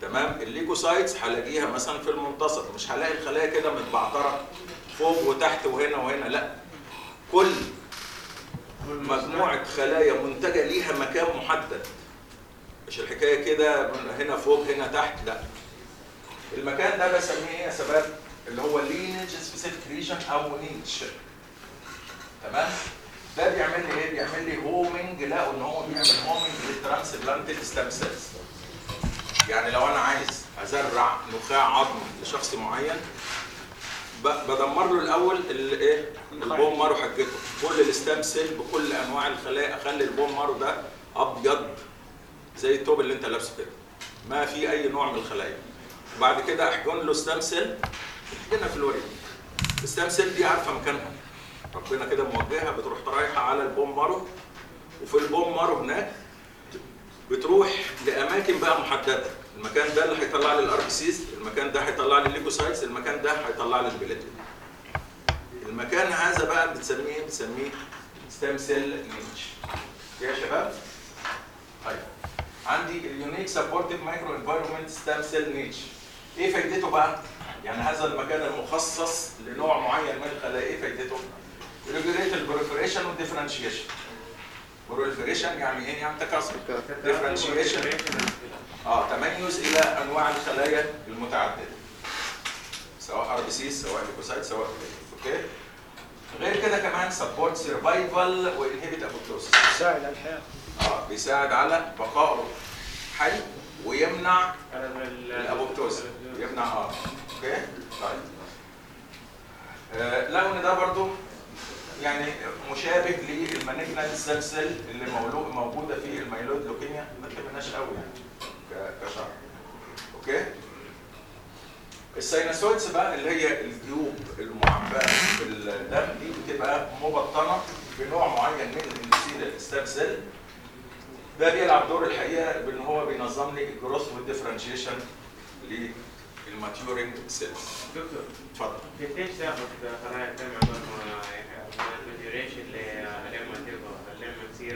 تمام الليكوسايتس هلاقيها مثلا في المنتصف مش هلاقي الخلايا كده متبعتره فوق وتحت وهنا وهنا لا كل مجموعه خلايا منتجه ليها مكان محدد مش الحكايه كده من هنا فوق هنا تحت لا المكان ده بسميه ايه يا شباب اللي هو لينج سبيسيفيك ريجن او نيتش تمام ده بيعمل لي ايه بيعمل لي هومنج لقوا ان هو بيعمل هومنج للترانسبلانتد ستام سيلز يعني لو انا عايز ازرع نخاع عظم لشخص معين ب- بدمر له الاول الايه البون مارو حقته كل الستام سيل بكل انواع الخلايا اخلي البون مارو ده ابيض زي التوب اللي انت لابسه كده ما في اي نوع من الخلايا وبعد كده احقن له ستام سيل احقنها في الوريد الستام سيل دي عارفه مكانها ربنا كده موجهها بتروح رايحه على البون مارو وفي البون مارو هناك بتروح لاماكن بقى محدده المكان ده اللي هيطلع لي الاركسيس المكان ده هيطلع لي الليكوسايتس المكان ده هيطلع لي البليتين المكان هذا بقى بتسميه بتسميه ستام سيل نيتش يا شباب طيب عندي اليونيك سبورتيف مايكرو انفايرمنت ستام سيل نيتش ايه فايدته بقى يعني هذا المكان المخصص لنوع معين من الخلايا ايه فايدته ريجوليت البريفريشن والديفرنشيشن بروليفريشن يعني ايه يعني تكاثر ديفرنشيشن اه تميز الى انواع الخلايا المتعدده سواء ار بي سي سواء ليكوسايت سواء اوكي غير كده كمان سبورت سرفايفل وانهبيت ابوبتوسيس تساعد على الحياه اه بيساعد على بقائه حي ويمنع الابوبتوز يمنع اه اوكي طيب آه لقوا ان ده برضو يعني مشابه للمانجنال ستام سيل اللي مولو- موجوده في الميلود لوكيميا ما تهمناش قوي يعني ك- كشرح اوكي السيناسويدز بقى اللي هي الجيوب المعبأة في الدم دي بتبقى مبطنة بنوع معين من الاندوثيليال ستام سيل ده بيلعب دور الحقيقه بان هو بينظم لي الجروث والديفرنشيشن للماتيورنج سيلز دكتور اتفضل تفتيش تاخد خلايا الدم عبال ما الماتيوريشن لما تبغى لما تصير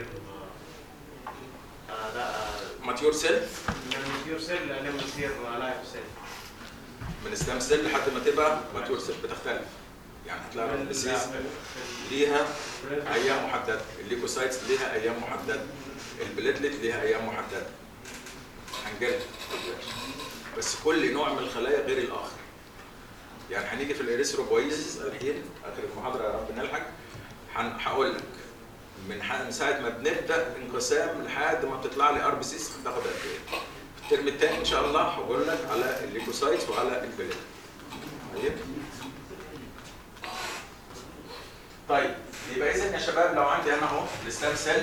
آه، لا آه، ماتيور سيل لما تصير سيل لما تصير لايف سيل من ستام سيل لحد ما تبقى ماتيور سيل بتختلف يعني هتلاقي البسيس ليها ايام محدده الليكوسايتس ليها ايام محدده البليتلت ليها ايام محدده هنجلد بس كل نوع من الخلايا غير الاخر يعني هنيجي في الاريثروبويزيس الحين اخر المحاضره يا رب نلحق هن- هقول لك من ح- من ساعه ما بنبدا انقسام لحد ما بتطلع لي ار بي سيس بتاخد قد ايه؟ الترم الثاني ان شاء الله هقول لك على الليكوسايتس وعلى البليتلت طيب طيب يبقى اذا يا شباب لو عندي انا اهو الستام سيل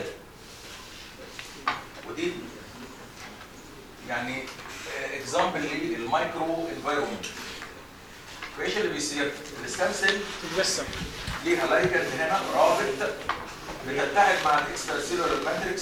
ودي يعني اكزامبل للمايكرو انفايرمنت ايش اللي بيصير؟ الستام سيل تتقسم ليها لايكن هنا رابط بتتحد مع الاكسترا سيلولار ماتريكس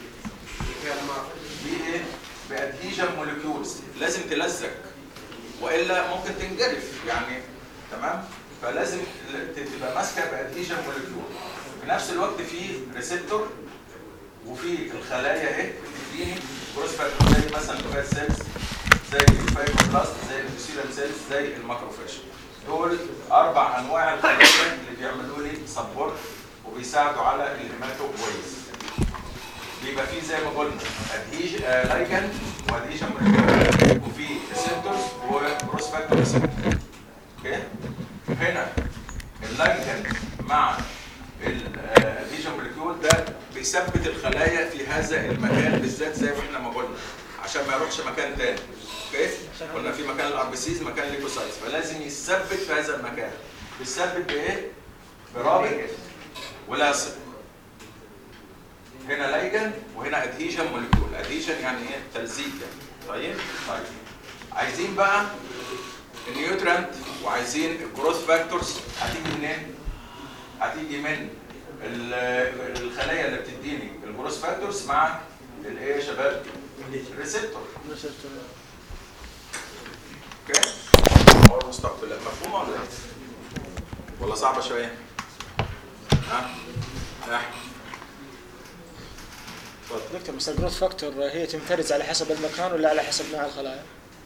بايه؟ بادهيجن موليكيولز لازم تلزق والا ممكن تنجرف يعني تمام؟ فلازم تبقى ماسكه بادهيجن موليكيول في نفس الوقت في ريسبتور وفي الخلايا اهي بتديني جروس فاكتور زي مثلا الفات سيلز زي الفايبروبلاست زي الابيثيليال سيلز زي الماكروفاج دول اربع انواع الخلايا اللي بيعملوا لي سبورت وبيساعدوا على الهيماتوبويز بيبقى فيه زي ما قلنا ادهيج آه لايكن وادهيجن موليكيول وفي ريسبتورز وجروس فاكتور ريسبتور اوكي هنا اللايكن مع الادهيجن موليكيول ده بيثبت الخلايا في هذا المكان بالذات زي ما احنا ما قلنا عشان ما يروحش مكان تاني اوكي قلنا في مكان الاربسيز مكان الليكوسايتس فلازم يثبت في هذا المكان بيثبت بايه برابط ولاصق هنا لايجن وهنا ادهيجن موليكيول ادهيجن يعني ايه تلزيق يعني طيب طيب عايزين بقى النيوترانت وعايزين الجروث فاكتورز هتيجي منين هتيجي من ال- الخلايا اللي بتديني الجروث فاكتورز مع الايه يا شباب الريسبتور اوكي هو المستقبل مفهومه ولا ايه ولا صعبه شويه ها ها اتفضل دكتور بس الجروث فاكتور هي تنفرز على حسب المكان ولا على حسب نوع الخلايا؟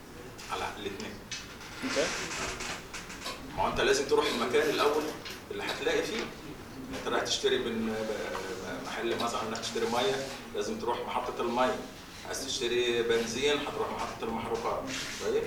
على الاثنين اوكي ما هو انت لازم تروح المكان الاول اللي هتلاقي فيه انت رايح تشتري من ب- محل مثلا انك تشتري ميه لازم تروح محطه الميه عايز تشتري بنزين هتروح محطه المحروقات طيب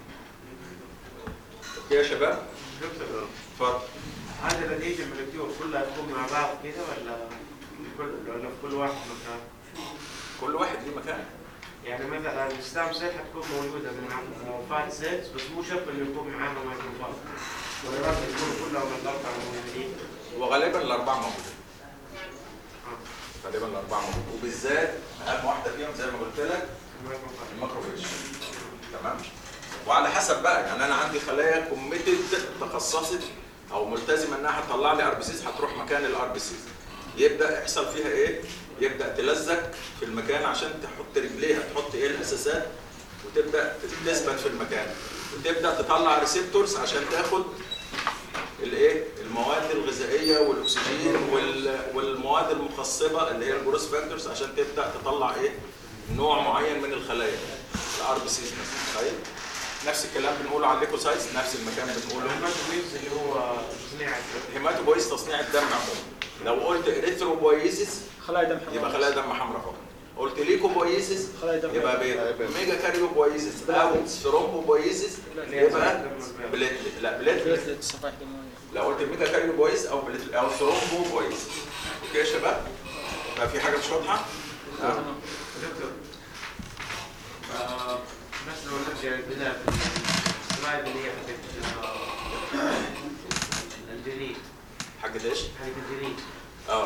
اوكي يا شباب دكتور اتفضل هذه الراديشن مولكيول كلها تكون مع بعض كده ولا كل ولا في كل واحد مكان؟ كل واحد ليه مكان يعني مثلا الستام سيل حتكون موجوده مع فات سيلز بس مو شرط انه يكون معاها مايكروفات ولا لازم يكونوا كلهم الاربعه موجودين؟ وغالبا الاربعه موجودين غالبا الاربعه موجودين وبالذات اهم واحده فيهم زي ما قلت لك الميكروفات الماكروفيج تمام وعلى حسب بقى يعني انا عندي خلايا كوميتد تخصصت او ملتزمه انها هتطلع لي ار بي سيز هتروح مكان الار بي سيز يبدا يحصل فيها ايه؟ يبدا تلزق في المكان عشان تحط رجليها تحط ايه الاساسات وتبدا تثبت في المكان وتبدا تطلع ريسبتورز عشان تاخد الايه المواد الغذائيه والاكسجين وال- والمواد المخصبه اللي هي الجروس فاكتورز عشان تبدا تطلع ايه نوع معين من الخلايا الار بي سيز مثلا طيب نفس الكلام بنقوله على الليكوسايتس نفس المكان بنقوله الميكروفيز اللي هو تصنيع هيماتوبويز تصنيع الدم عموما لو قلت اريثروبويزيس خلايا دم حمراء يبقى خلايا دم حمراء فقط قلت ليكوبويزيس خلايا دم يبقى بيض ميجا كاريوبويزيس او ثرومبوبويزيس يبقى بليتلت لا بليتلت بليتلت صفائح دمويه لو قلت ميجا كاريوبويز او بليتلت او ثرومبوبويز اوكي يا شباب ففي حاجه مش واضحه؟ آه. دكتور آه، بس لو نرجع للبداية السلايد اللي هي حقت آه، الجليد حاجه ايش؟ حقت الجليد اه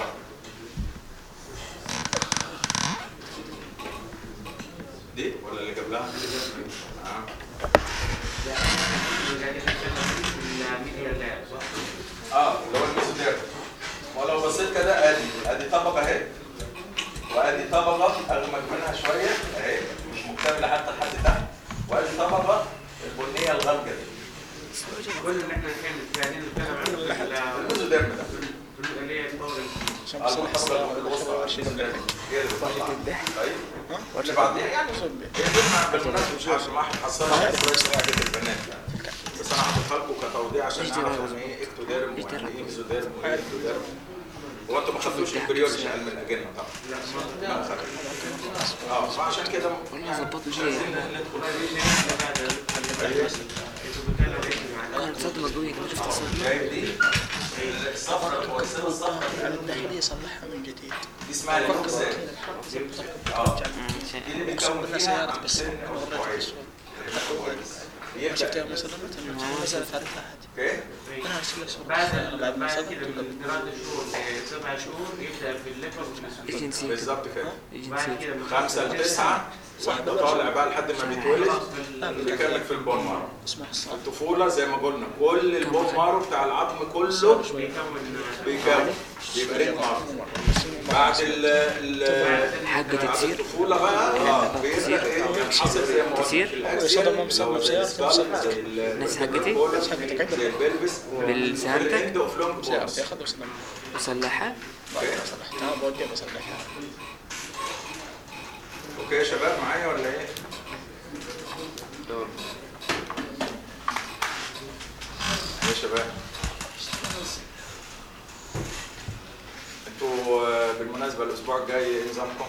دي ولا اللي قبلها؟ اه اللي قاعدين نتكلم في الميديا لاب صح؟ اه اللي هو الميزوديرم ولو بصيت كده ادي ادي طبقه اهي وادي طبقه اغمق منها شويه اهي مش مكتمله حتى لحد تحت وادي طبقه البنيه الغامقه دي كل اللي احنا الحين قاعدين نتكلم عنه في ال- الميزوديرم ده في اللي هي الطور عشان آه، بصلح الطبقه السلام الوسطى والشيء الميزوديرم. هي اللي بتطلع طيب ها؟ اللي بعدين يعني هي بتسمع بالمناسبه مش عشان ما حصلها كويس حاجه البنات يعني بس انا هحطها لكم كتوضيح عشان نعرف يعني ايه اكتوديرم ويعني ايه ميزوديرم وايه اكتوديرم هو انتوا ما خدتوش البريولوجي علم الاجنه طبعا لا ما ما خدتوا اه فعشان كده والله ظبطوا مش شيء عايزين ندخل انتوا بتتكلم ايش معناه؟ انا صدمة قوية ما شفت الصدمة شايف دي الصفرة الكويسة الصفرة الداخليه صلحها من جديد دي اسمها الكوكسات اه مم، شيء. دي اللي بيتكون قلنا فيها سيارة عن بس سن او اسبوعين شفتها يبدا مثلا نزل فاتحه عادي اوكي انا ارسل لك صوره بعد بعد ما بعد صدمت كده من ثلاث شهور لسبع شهور يبدا في الليفر والمسؤولية. الجنسية بالظبط كده بعد الجنسية كده من خمسة لتسعة واحدة طالع بقى لحد ما بيتولد بيكمل في البون مارو اسمها الصوره الطفولة زي ما قلنا كل البون مارو بتاع العظم كله بيكون بيكون يبقى ريد مارو بعد ال ال حاجة بعد تكسير الطفولة بقى اه بيبدأ ايه ينحصر زي ما قلنا تكسير؟ في الأكسيال صدمة مسبب اللي هو زي سيارة، السكال، مسبب. زي ال- ناس حقتي؟ ناس حقتك عندنا. زي البلبس بالسهامتك؟ الاند اوف لونج سيارة بونز ياخذ وسلم وصلحها اوكي صلحتها بوقف اصلحها اوكي يا شباب معايا ولا ايه؟ يا شباب انتوا آه، بالمناسبة الأسبوع الجاي ايه نظامكم؟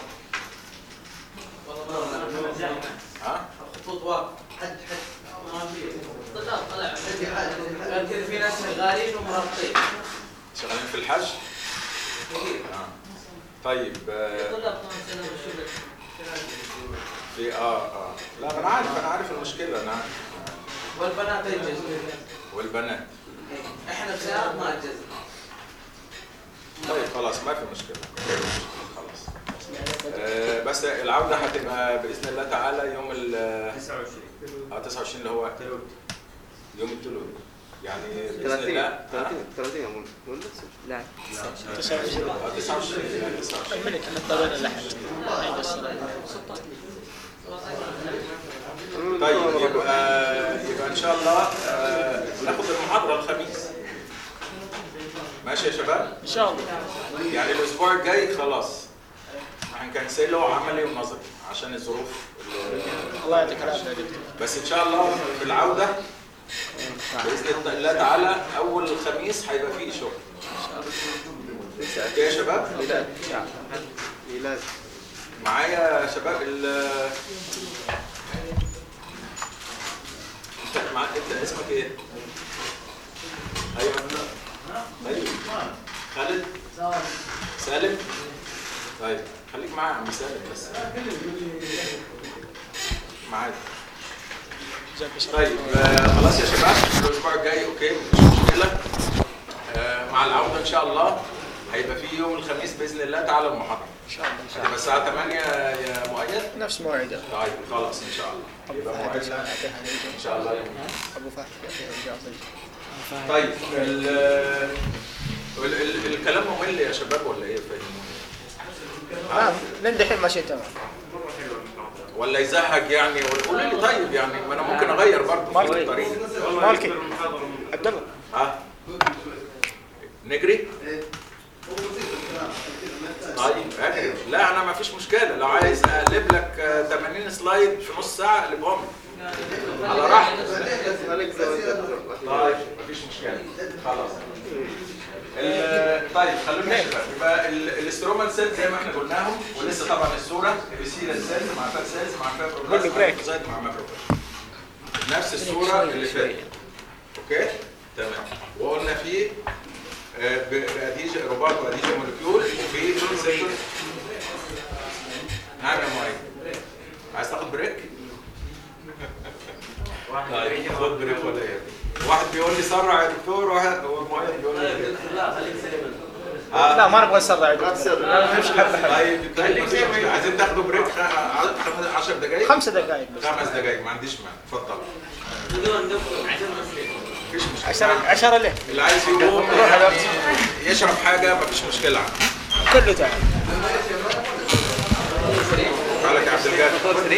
ها؟ الخطوط واقف حد حد ما في طلع طلع قال كذا في ناس شغالين ومرابطين شغالين في الحج؟ آه. طيب آه، طلع طبعا سنه بالشغل في اه اه لا انا عارف انا عارف المشكلة انا عارف والبنات يجهزوا والبنات احنا بسيارات ما نجهز طيب خلاص ما في مشكلة خلاص آه بس العودة هتبقى بإذن الله تعالى يوم ال 29 اه 29 اللي هو يوم الثلوث يعني بإذن 30 الله 30 30 يا منى ولا لا آه 29 يعني 29 الملك احنا اضطرينا لحد ما يقصر طيب يبقى يبقى ان شاء الله آه ناخد المحاضرة الخميس ماشي يا شباب ان شاء الله يعني الاسبوع الجاي خلاص هنكنسله عملي ونظري عشان الظروف اللي- الله يعطيك العافيه يا دكتور بس ان شاء الله في العوده باذن الله تعالى اول خميس هيبقى فيه شغل اوكي يا شباب ميلاد معايا يا شباب ال انت معاك انت اسمك ايه؟ ايوه طيب خالد سالم طيب خليك معايا يا عم سالم بس معاك جزاك الله طيب آه، خلاص يا شباب الاسبوع الجاي اوكي مفيش مشكله آه، مع العوده ان شاء الله هيبقى في يوم الخميس باذن الله تعالى المحاضره ان شاء الله ان شاء هتبقى الساعه 8 يا مؤيد الله نفس موعده طيب خلاص ان شاء الله يبقى موعد ان شاء الله يوم ابو فهد يعطيها اجازه طيب ال ال ال الكلام ممل يا شباب ولا ايه فاهموني نعم لين دحين ماشي تمام ولا يزهق يعني قولوا لي طيب يعني ما انا ممكن اغير برضه مالك. في الطريق مالكي عبد الله ها نجري طيب اجري لا انا ما فيش مشكله لو عايز اقلب لك آه، 80 سلايد في نص ساعه اقلبهم لي. على راحتك طيب مفيش مشكله خلاص ال- طيب خلونا يا شباب يبقى ال- الاسترومال سيل زي ما احنا قلناهم ولسه طبعا الصوره البيسيرال سيلز مع فات سيلز مع قول له بريك. فابروبلاست مع ماكروفاج نفس الصوره اللي فاتت اوكي تمام وقلنا فيه آه، ب- باديجا رباط واديجا مولكيول وفي ريسبتور نعم يا معين عايز تاخد بريك؟ طيب خد بريك ولا ايه؟ واحد بيقول لي سرع يا دكتور واحد ومعين بيقول لي لا خليك سليم آه. لا ما نبغى نسرع يا دكتور نمشي حبه حبه طيب طيب مفيش مشكلة. عايزين تاخدوا بريك 10 دقايق؟ خمسة دقائق بس خمس دقايق ما عنديش مانع اتفضل بدون دكتور عشان تسليم مفيش مشكلة عشرة عشرة ليه اللي عايز يقوم روح يا دكتور. يشرب حاجة مفيش مشكلة عنده كله تعال تعالك يا عبد الجاد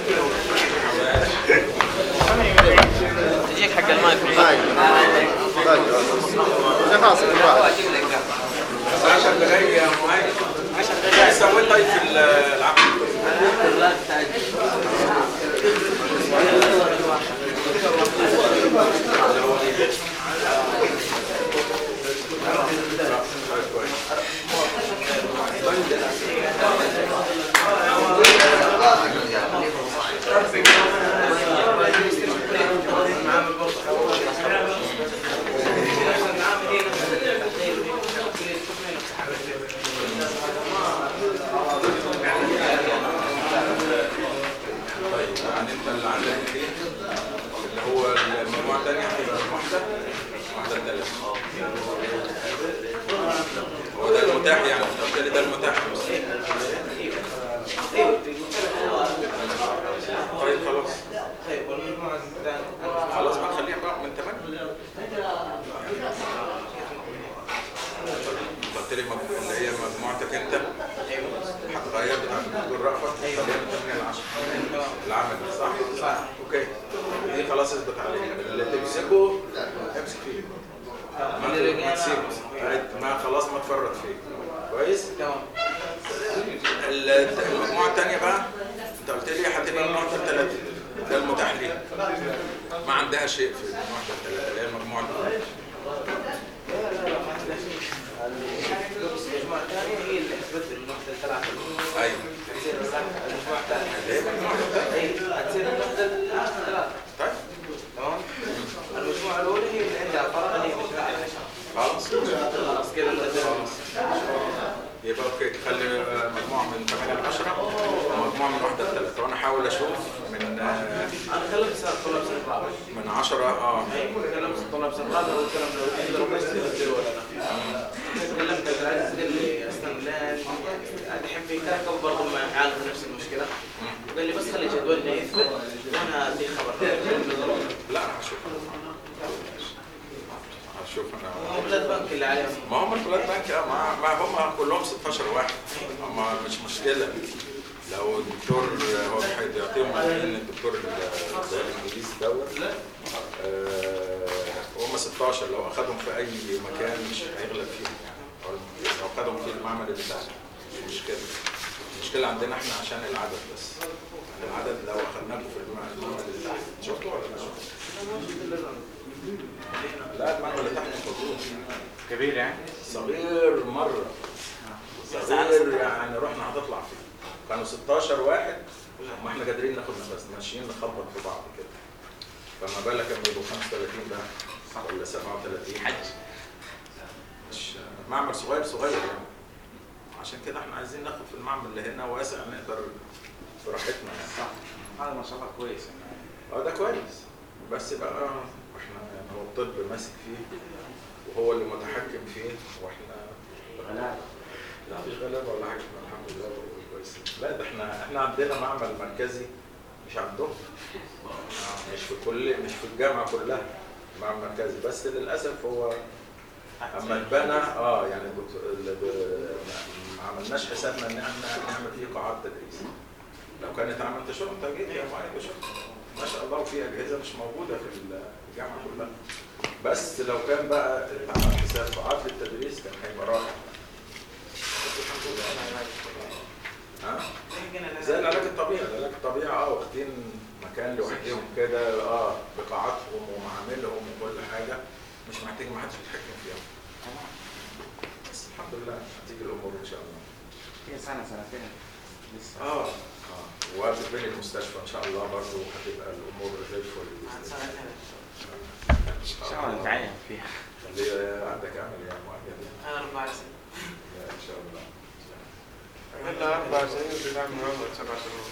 تجيك حق المايك طيب طيب خلاص الواحد 10 دقايق يا معين 10 دقايق سويت طيب في العمل لا تحتاج طيب يعني انت اللي عندك ايه اللي هو المجموعة الثانية هتبقى واحدة واحدة ثلاثة هو ده المتاح يعني انت قلت لي ده المتاح طيب خلاص طيب والمجموعة الثانية خلاص بقى خليها بقى من 8 قلت لي مج- اللي هي مجموعتك انت هتغير بتاعت الدكتور رأفت خليها من 8 ل 10 العمل صح؟ صح اوكي دي خلاص اثبت عليها اللي تمسكه امسك فيه ما ما تسيبه ما خلاص ما تفرط فيه كويس؟ تمام ال- المجموعة الثانية بقى انت قلت لي هتبقى المجموعة الثلاثة ده المتاح ليها ما عندها شيء في المجموعة الثلاثة اللي هي المجموعة الأولى. المجموعة الثانية هي اللي حسبت النقطة الثلاثة ايوه تصير المجموعة الثانية اللي هي المجموعة الثالثة اي هتصير النقطة الثلاثة طيب تمام المجموعة الأولى هي اللي عندها فرق اللي هي مجموعة العشرة خلاص خلاص كده خلاص يبقى اوكي خلي مجموعة من 8 ل 10 ومجموعة من واحدة لثلاثة وانا احاول اشوف من آه، أنا كلمت صار طلاب سنة رابعة من 10 اه كلمت طلاب سنة رابعة والكلام لو تقدروا بس تنزلوا ولا لا كلمت عبد العزيز قال لي استنى لين الحين في كان قبل برضه ما يعالج نفس المشكلة قال لي بس خلي جدولنا يثبت وانا ادي خبر لا انا هشوف هشوف انا هو بلاد بنك اللي عليهم ما هم البلاد بانك آه، ما, ما هم كلهم 16 واحد هم مش مشكله لو الدكتور هو هيعطيهم ان الدكتور ال- زي الانجليزي دوت آه، هم 16 لو اخذهم في اي مكان مش هيغلب فيهم يعني أو لو اخذهم في المعمل بتاعه مش مشكله مش المشكله عندنا احنا عشان العدد بس يعني العدد لو اخذناكم في المعنى اللي تحت شفتوا ولا لا لا المعنى اللي تحت مفضوح كبير يعني صغير مره صغير يعني رحنا هتطلع فيه كانوا 16 واحد ما احنا قادرين ناخد نفس ماشيين نخبط في بعض كده فما بالك لما يبقوا 35 ده ولا 37 حج مش معمل صغير صغير يعني عشان كده احنا عايزين ناخد في المعمل اللي هنا واسع نقدر براحتنا يعني صح هذا ما شاء الله كويس يعني اه ده كويس بس بقى احنا يعني هو الطب ماسك فيه وهو اللي متحكم فيه واحنا غلابه لا مش غلابه ولا حاجه احنا الحمد لله كويسين لا ده احنا احنا عندنا معمل مركزي مش عندهم آه، مش في كل مش في الجامعه كلها معمل مركزي بس للاسف هو اما اتبنى اه يعني الدكتور- ال- ب- ما عملناش حسابنا ان احنا نعمل فيه قاعات تدريس لو كانت عملت شغل انت جيت يا معالج شغل ما شاء الله وفي اجهزه مش موجوده في الجامعه كلها بس لو كان بقى اتعمل حساب قاعات للتدريس كان هيبقى رائع بس الحمد لله ها زي العلاج الطبيعي العلاج الطبيعي اه واخدين مكان لوحدهم كده اه بقاعاتهم ومعاملهم وكل حاجه مش محتاج ما حدش يتحكم فيها بس الحمد لله هتيجي الامور ان شاء الله هي سنه سنتين لسه اه اه وهتبني المستشفى ان شاء الله برضه هتبقى الامور زي الفل عن سنتين ان شاء الله نتعين فيها اللي عندك عمل يا معجل انا اربع سنين ان شاء الله إلا أربع سنين بنعمل عمر سبع سنين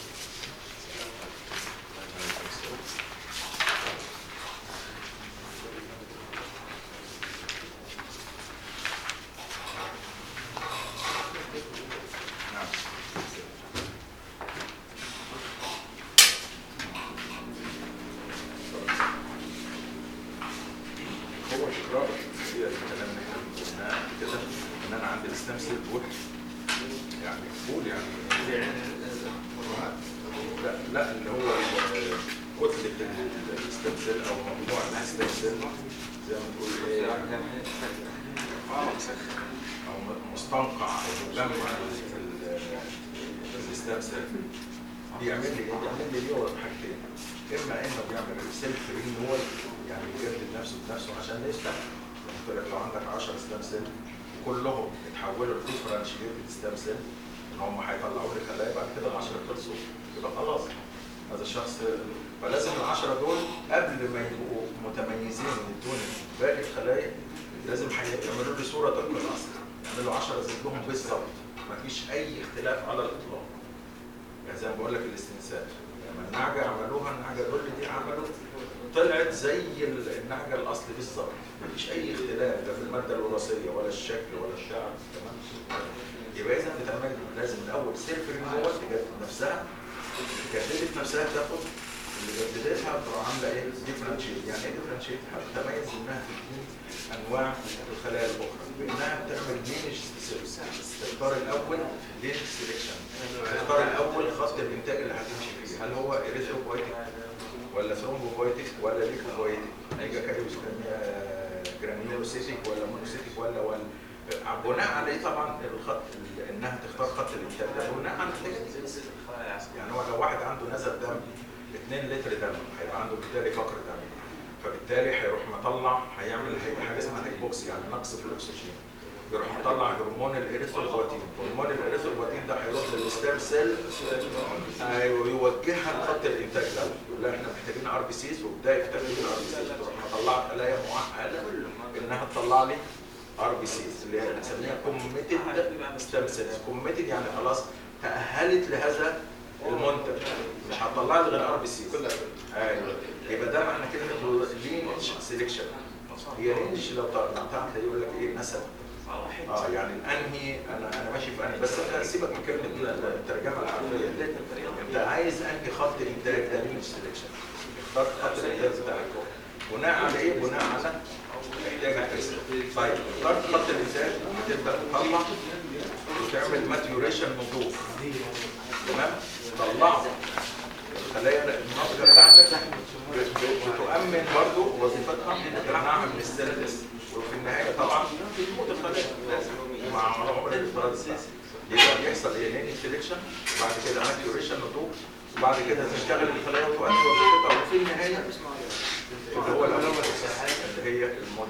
نعم هو تكرار هي الكلام اللي احنا قلناه كده ان انا عندي الستام سيل بول يعني بول يعني لا لا اللي هو ال- كتلة الستام سيل او مجموعة الستام سيل زي ما تقول ايه او مستنقع او مجمع ال- الستام سيل بيعمل لي ايه؟ بيعمل لي ليه حاجتين اما انه بيعمل سيلف رينيوال يعني يجدد نفسه بنفسه عشان يفتح قلت لك لو عندك 10 ستام سيل كلهم اتحولوا لديفرنشيتد ستام سيل ان هم هيطلعوا لي خلايا بعد كده ال 10 خلصوا يبقى خلاص هذا الشخص فلازم ال 10 دول قبل ما يبقوا متميزين ويدوني باقي الخلايا لازم هيعملوا لي صوره طبق الاصل يعملوا 10 زيهم بالظبط مفيش اي اختلاف على الاطلاق يعني زي ما بقول لك الاستنساخ لما النعجه عملوها النعجه دول دي عملوا طلعت زي ال- النعجه الاصلي بالظبط مفيش اي اختلاف لا في الماده الوراثيه ولا الشكل ولا الشعر تمام يبقى اذا بتعمل لازم الاول سيلف رينيوال تجدد نفسها جددت نفسها تاخد اللي جددتها تروح عامله ايه؟ ديفرنشيت يعني ايه ديفرنشيت؟ هتتميز انها تديني انواع الخلايا الاخرى بانها بتعمل مينج سيلز تختار الاول لينج سيلكشن تختار الاول خط الانتاج اللي هتمشي فيه هل هو اريثروبويتيك ولا ثرومبوبويتيك ولا ليكوبويتيك هيجي جرانيولوسيتيك ولا مونوسيتيك ولا ولا بناء على ايه طبعا الخط انها تختار خط الانتاج ده بناء على التكنيك يعني هو لو واحد عنده نزف دم 2 لتر دم هيبقى عنده بالتالي فقر دم فبالتالي هيروح مطلع هيعمل هيبقى حاجه اسمها هيبوكس يعني نقص في الاكسجين يروح مطلع هرمون الاريثروبوتين هرمون الاريثروبوتين ده هيروح للستام سيل ايوه يوجهها لخط الانتاج ده يقول لها احنا محتاجين ار بي سيز وبدايه تكوين الار بي سيز تروح مطلع خلايا معقده انها تطلع لي ار بي سيز اللي هي بنسميها كوميتد ستام سيلز كوميتد يعني خلاص تاهلت لهذا المنتج مش هتطلع لي غير ار بي سيز ايوه يبقى ده معنى كلمه لينج سيلكشن هي رينج لو طلعتها هتلاقي يقول لك ايه نسب اه يعني انهي انا انا ماشي في انهي بس انت سيبك من كلمه الترجمه الحرفيه دي انت عايز انهي خط انتاج ده لينج سيلكشن اخترت خط الانتاج بتاعك بناء على ايه؟ بناء على احتياجك بس طيب اخترت خط الانتاج هتبدا تطلع وتعمل ماتيوريشن نضوف تمام؟ طلعه الخلايا الناضجه بتاعتك ب- ب- بتؤمن برضو وظيفتها تمنعها من السيرفس وفي النهايه طبعا موت الخلايا لازم مع عمر الافتراض بتاعها. يبقى بيحصل ايه؟ نين انفليكشن وبعد كده ماتيوريشن نضوج وبعد كده تشتغل الخلايا وتؤدي وظيفتها وفي النهايه اللي هو الاول اللي هي المده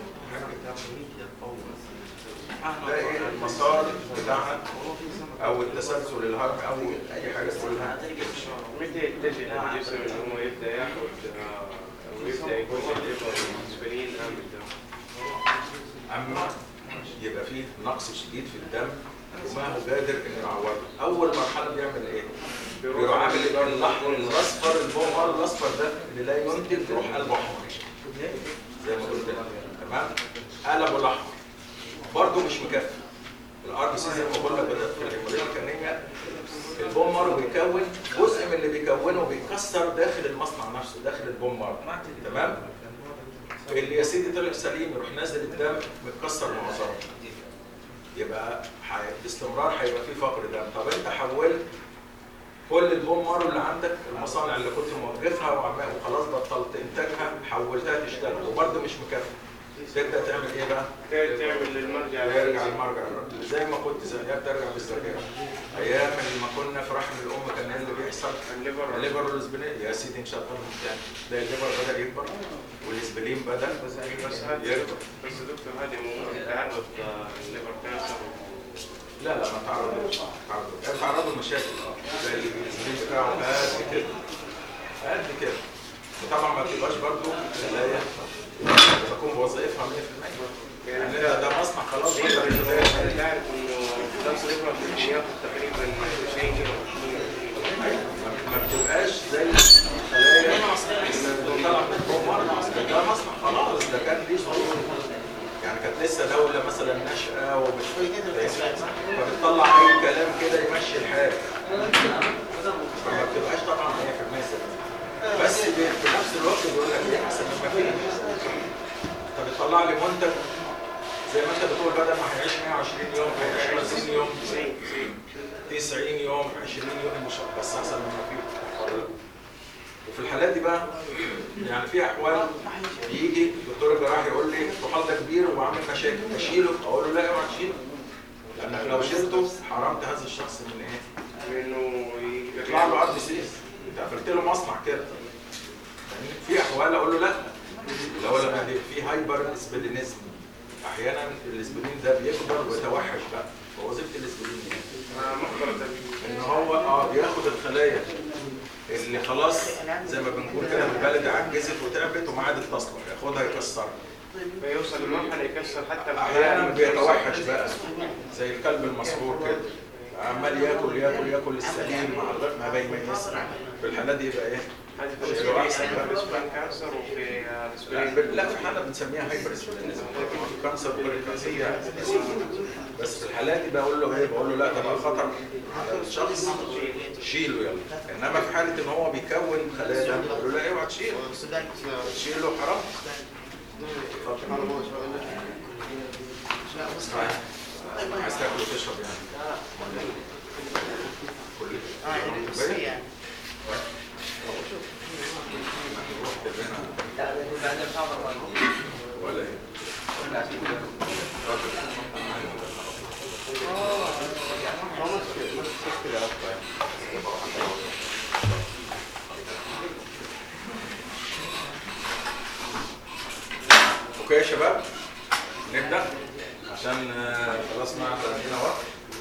ده ايه المسار بتاعها او التسلسل الهرمي او اي حاجه تقولها متى يتجه الجسم ان هو يبدا ياخذ آه، او يبدا يكون الليفر والاسبرين امتى؟ اما يبقى فيه نقص شديد في الدم وما هو قادر انه يعوضه اول مرحله بيعمل ايه بيروح عامل الاحمر الاصفر البومر الاصفر ده اللي لا ينتج يروح قلبه احمر زي ما قلت لك تمام قلبه الاحمر برضه مش مكفي الار بي سي زي ما بقول لك بدات في الهيموريا الكانيه البومر بيكون جزء من اللي بيكونه بيتكسر داخل المصنع نفسه داخل البومر تمام اللي يا سيدي طلع سليم يروح نازل الدم متكسر معظمه يبقى حي... باستمرار هيبقى في فقر دم طب انت حولت كل البوم مارو اللي عندك المصانع اللي كنت موقفها وعمال وخلاص بطلت انتاجها حولتها تشتغل وبرضه مش مكفي تبدا تعمل ايه بقى؟ تعمل للمرجع يرجع المرجع زي ما كنت زمان ترجع بالذاكره ايام لما كنا في رحم الام كان ايه اللي بيحصل؟ الليفر الليفر والاسبلين يا سيدي نشغلهم تاني ده الليفر بدا يكبر والاسبلين بدا بس بس هذا يكبر بس دكتور هذه ممكن تعرض آه، الليفر كانسر لا لا ما تعرضوش تعرضوا تعرضوا لمشاكل اه زي الاسبلين بتاعه قد كده قد كده وطبعا ما بتبقاش برضه خلايا تكون بوظائفها 100% يعني ده ده مصنع خلاص يقدر يشتغل. انا تعرف انه درس الليفر ممكن ياخذ تقريبا 20 كيلو ما بتبقاش زي الخلايا اللي طلع من الكومار ده مصنع خلاص ده كان ليه ظروف يعني كانت لسه دولة مثلا ناشئة ومش فبتطلع أي كلام كده يمشي الحال فما بتبقاش طبعا 100% ثابتة. بس بي- في نفس الوقت بيقول لك ايه احسن من ما فيش فبتطلع لي منتج زي ما انت بتقول بدل ما هيعيش 120 يوم هيعيش 50 يوم 90 يوم 20 يوم مش بس احسن من ما فيه وفي الحالات دي بقى يعني في احوال بيجي الدكتور الجراح يقول لي الطحال ده كبير وعامل مشاكل اشيله اقول له لا اوعى تشيله لانك لو شلته حرمت هذا الشخص من ايه؟ انه يطلع له ار بي سيز انت قفلت له مصنع كده يعني في احوال اقول له لا اللي هو لما بيبقى في هايبر اسبلينيزم احيانا الاسبلين ده بيكبر ويتوحش بقى ووظيفه الاسبلين ايه؟ مقدرة ان هو اه بياخد الخلايا اللي خلاص زي ما بنقول كده بالبلد عجزت وتعبت وما عادت تصلح ياخدها يكسرها فيوصل لمرحلة يكسر حتى احيانا بيتوحش بقى زي الكلب المسرور كده عمال ياكل ياكل ياكل السليم مع الغ- ما بيميزش في الحالات دي يبقى ايه؟ هذه في شيء الاسبرين أحسن بقى. في الاسبرين كانسر وفي لا, الاسبرين لا في حاله بنسميها هايبر اسبلينيزم كانسر بريكانسيه بس في الحالات دي بقول له ايه بقول له لا ده بقى خطر على الشخص شيله يلا انما في حاله ان هو بيكون خلايا دم بقول له لا اوعى تشيله تشيله حرام عايز تاكل وتشرب يعني كل ولا ايه اوكي يا شباب نبدا عشان آه، خلاص ما عندنا وقت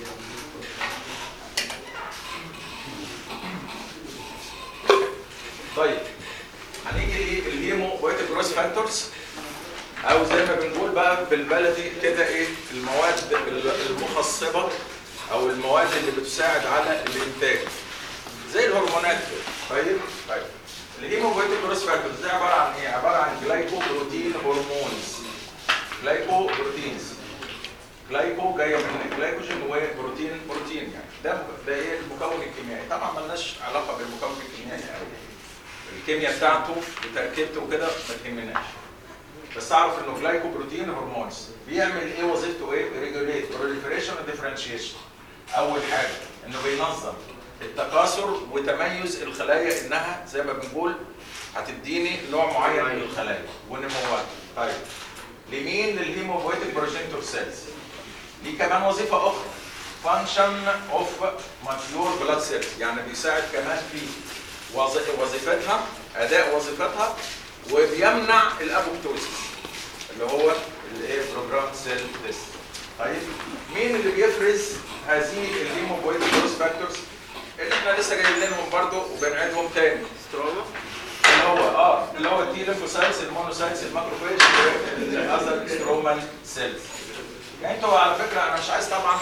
طيب هنيجي للهيمو بويتيك جروس فاكتورز او زي ما بنقول بقى بالبلدي كده ايه المواد المخصبه او المواد اللي بتساعد على الانتاج زي الهرمونات كده طيب طيب الهيموبويتيك جروس فاكتورز ده عباره عن ايه عباره عن جلايكو بروتين هرمونز جلايكو بروتينز جلايكو جايه من جلايكوجين وبروتين بروتين يعني ده ده ايه المكون الكيميائي طبعا ملناش علاقه بالمكون الكيميائي قوي الكيمياء بتاعته وتركيبته وكده ما تهمناش بس اعرف انه جلايكو بروتين هرمونز بيعمل ايه وظيفته ايه ريجوليت بروليفريشن وديفرنشيشن اول حاجه انه بينظم التكاثر وتميز الخلايا انها زي ما بنقول هتديني نوع معين من الخلايا ونموها طيب لمين للهيموبويتيك بروجينتور سيلز ليه كمان وظيفه اخرى فانكشن اوف ماتيور بلاد سيلز يعني بيساعد كمان في وظ- وظيفتها اداء وظيفتها وبيمنع الابوبتوسيس اللي هو الايه بروجرام سيل تيست طيب مين اللي بيفرز هذه الهيموبويد جروس فاكتورز اللي احنا لسه جايين لهم برضه وبنعيدهم تاني ستروما اللي هو اه اللي هو التي ليمفوسايتس المونوسايتس الماكروفيج الاذر سترومال سيلز يعني انتوا على فكره انا مش عايز طبعا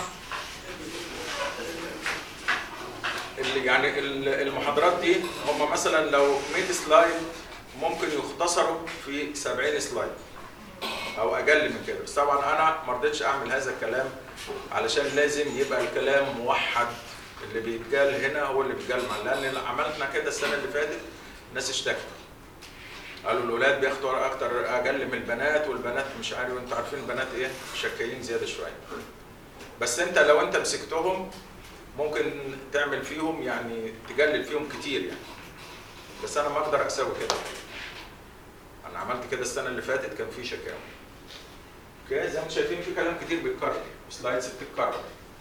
اللي يعني ال- المحاضرات دي هم مثلا لو 100 سلايد ممكن يختصروا في 70 سلايد او اقل من كده بس طبعا انا ما رضيتش اعمل هذا الكلام علشان لازم يبقى الكلام موحد اللي بيتقال هنا هو اللي بيتقال مع لان اللي عملتنا كده السنه اللي فاتت الناس اشتكت قالوا الاولاد بياخدوا اكتر اقل من البنات والبنات مش عارف وانتوا عارفين البنات ايه شكايين زياده شويه بس انت لو انت مسكتهم ممكن تعمل فيهم يعني تقلل فيهم كتير يعني بس انا ما اقدر اسوي كده انا عملت كده السنه اللي فاتت كان في شكاوى اوكي زي ما انتم شايفين في كلام كتير بيتكرر سلايدز بتتكرر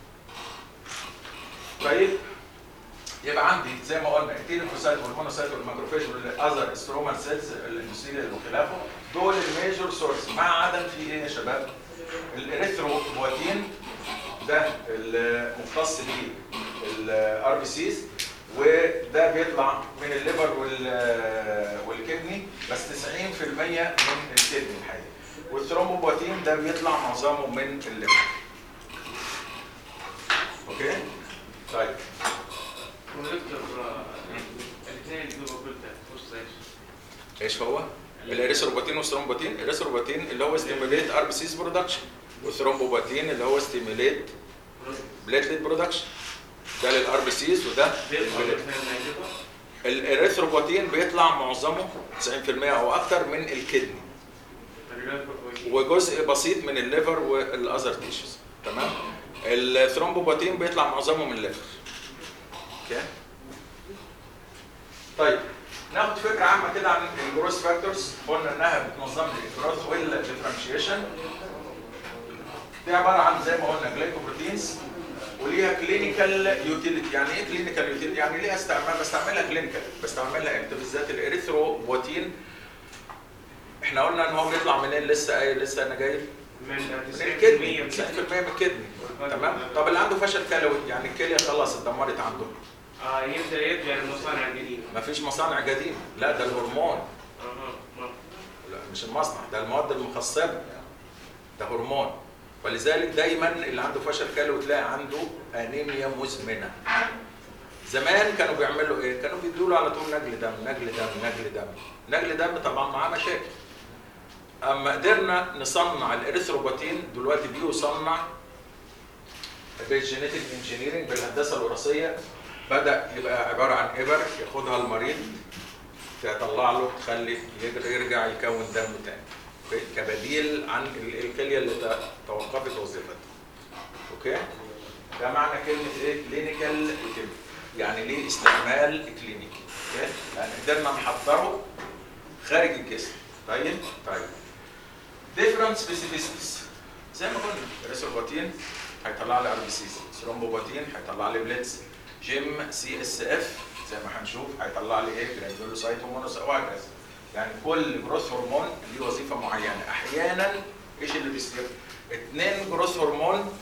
طيب يبقى عندي زي ما قلنا التيليفوسايت والمونوسايت والماكروفاج والاذر سترومال سيلز الاندوثيليال وخلافه دول الميجور سورس ما عدا في ايه يا شباب؟ الاريثروبواتين ده المختص بيه الار بي سيز وده بيطلع من الليفر وال- والكدني بس 90% من الكدني الحقيقه والثرومبوبواتين ده بيطلع معظمه من الليفر اوكي طيب ودكتور الاثنين اللي جوا قلتها وش ايش؟ ايش هو؟ الاريثروبوتين والثرومبوتين الاريثروبوتين اللي هو ستيموليت ار بي سيز برودكشن والثرومبوبوتين اللي هو ستيموليت بليتليت برودكشن ده للار بي سيز وده بيطلع للبليت. الاثنين اللي جوا الاريثروبوتين بيطلع معظمه 90% او اكتر من الكدني الرياضة كويسين وجزء بسيط من الليفر والاذر تيشوز تمام الثرومبوبوتين بيطلع معظمه من الليفر اوكي طيب ناخد فكره عامه كده عن الجروث فاكتورز قلنا انها بتنظم لي الجروث والديفرنشيشن دي عباره عن زي ما قلنا جلايكوبروتينز وليها كلينيكال يوتيليتي يعني ايه كلينيكال يوتيليتي يعني ليها استعمال بستعملها كلينيكال بستعملها امتى بالذات الاريثروبوتين احنا قلنا ان هو بيطلع منين لسه قايل لسه انا جاي من من 90% الكدني 90% من من الكدني تمام طب اللي عنده فشل كلوي يعني الكليه خلاص اتدمرت عنده اه يبدا يرجع للمصانع القديمه مفيش مصانع قديمه لا ده الهرمون اها ما- لا مش المصنع ده المواد المخصبه ده هرمون ولذلك دايما اللي عنده فشل كلوي تلاقي عنده انيميا مزمنه زمان كانوا بيعملوا ايه كانوا بيدوا له على طول نجل دم نجل دم نجل دم نجل دم طبعا معاه مشاكل اما قدرنا نصنع الاريثروبوتين دلوقتي بيصنع بالجينيتك انجينيرنج بالهندسه الوراثيه بدا يبقى عباره عن ابر ياخدها المريض تطلع له تخلي يقدر يرجع يكون دم تاني أوكي؟ كبديل عن ال- الكليه اللي ت- توقفت وظيفتها اوكي ده معنى كلمه ايه كلينيكال يعني ليه استعمال كلينيكي اوكي يعني قدرنا نحضره خارج الجسم طيب طيب ديفرنت سبيسيفيسيتيز زي ما قلنا ريسورباتين هيطلع لي ار بي سيز ثرومبوباتين هيطلع لي بليتس جيم سي اس اف زي ما هنشوف هيطلع لي ايه جرانيولوسايت هرمونوس وهكذا يعني كل جروث هرمون ليه وظيفه معينه احيانا ايش اللي بيصير اثنين جروث هرمون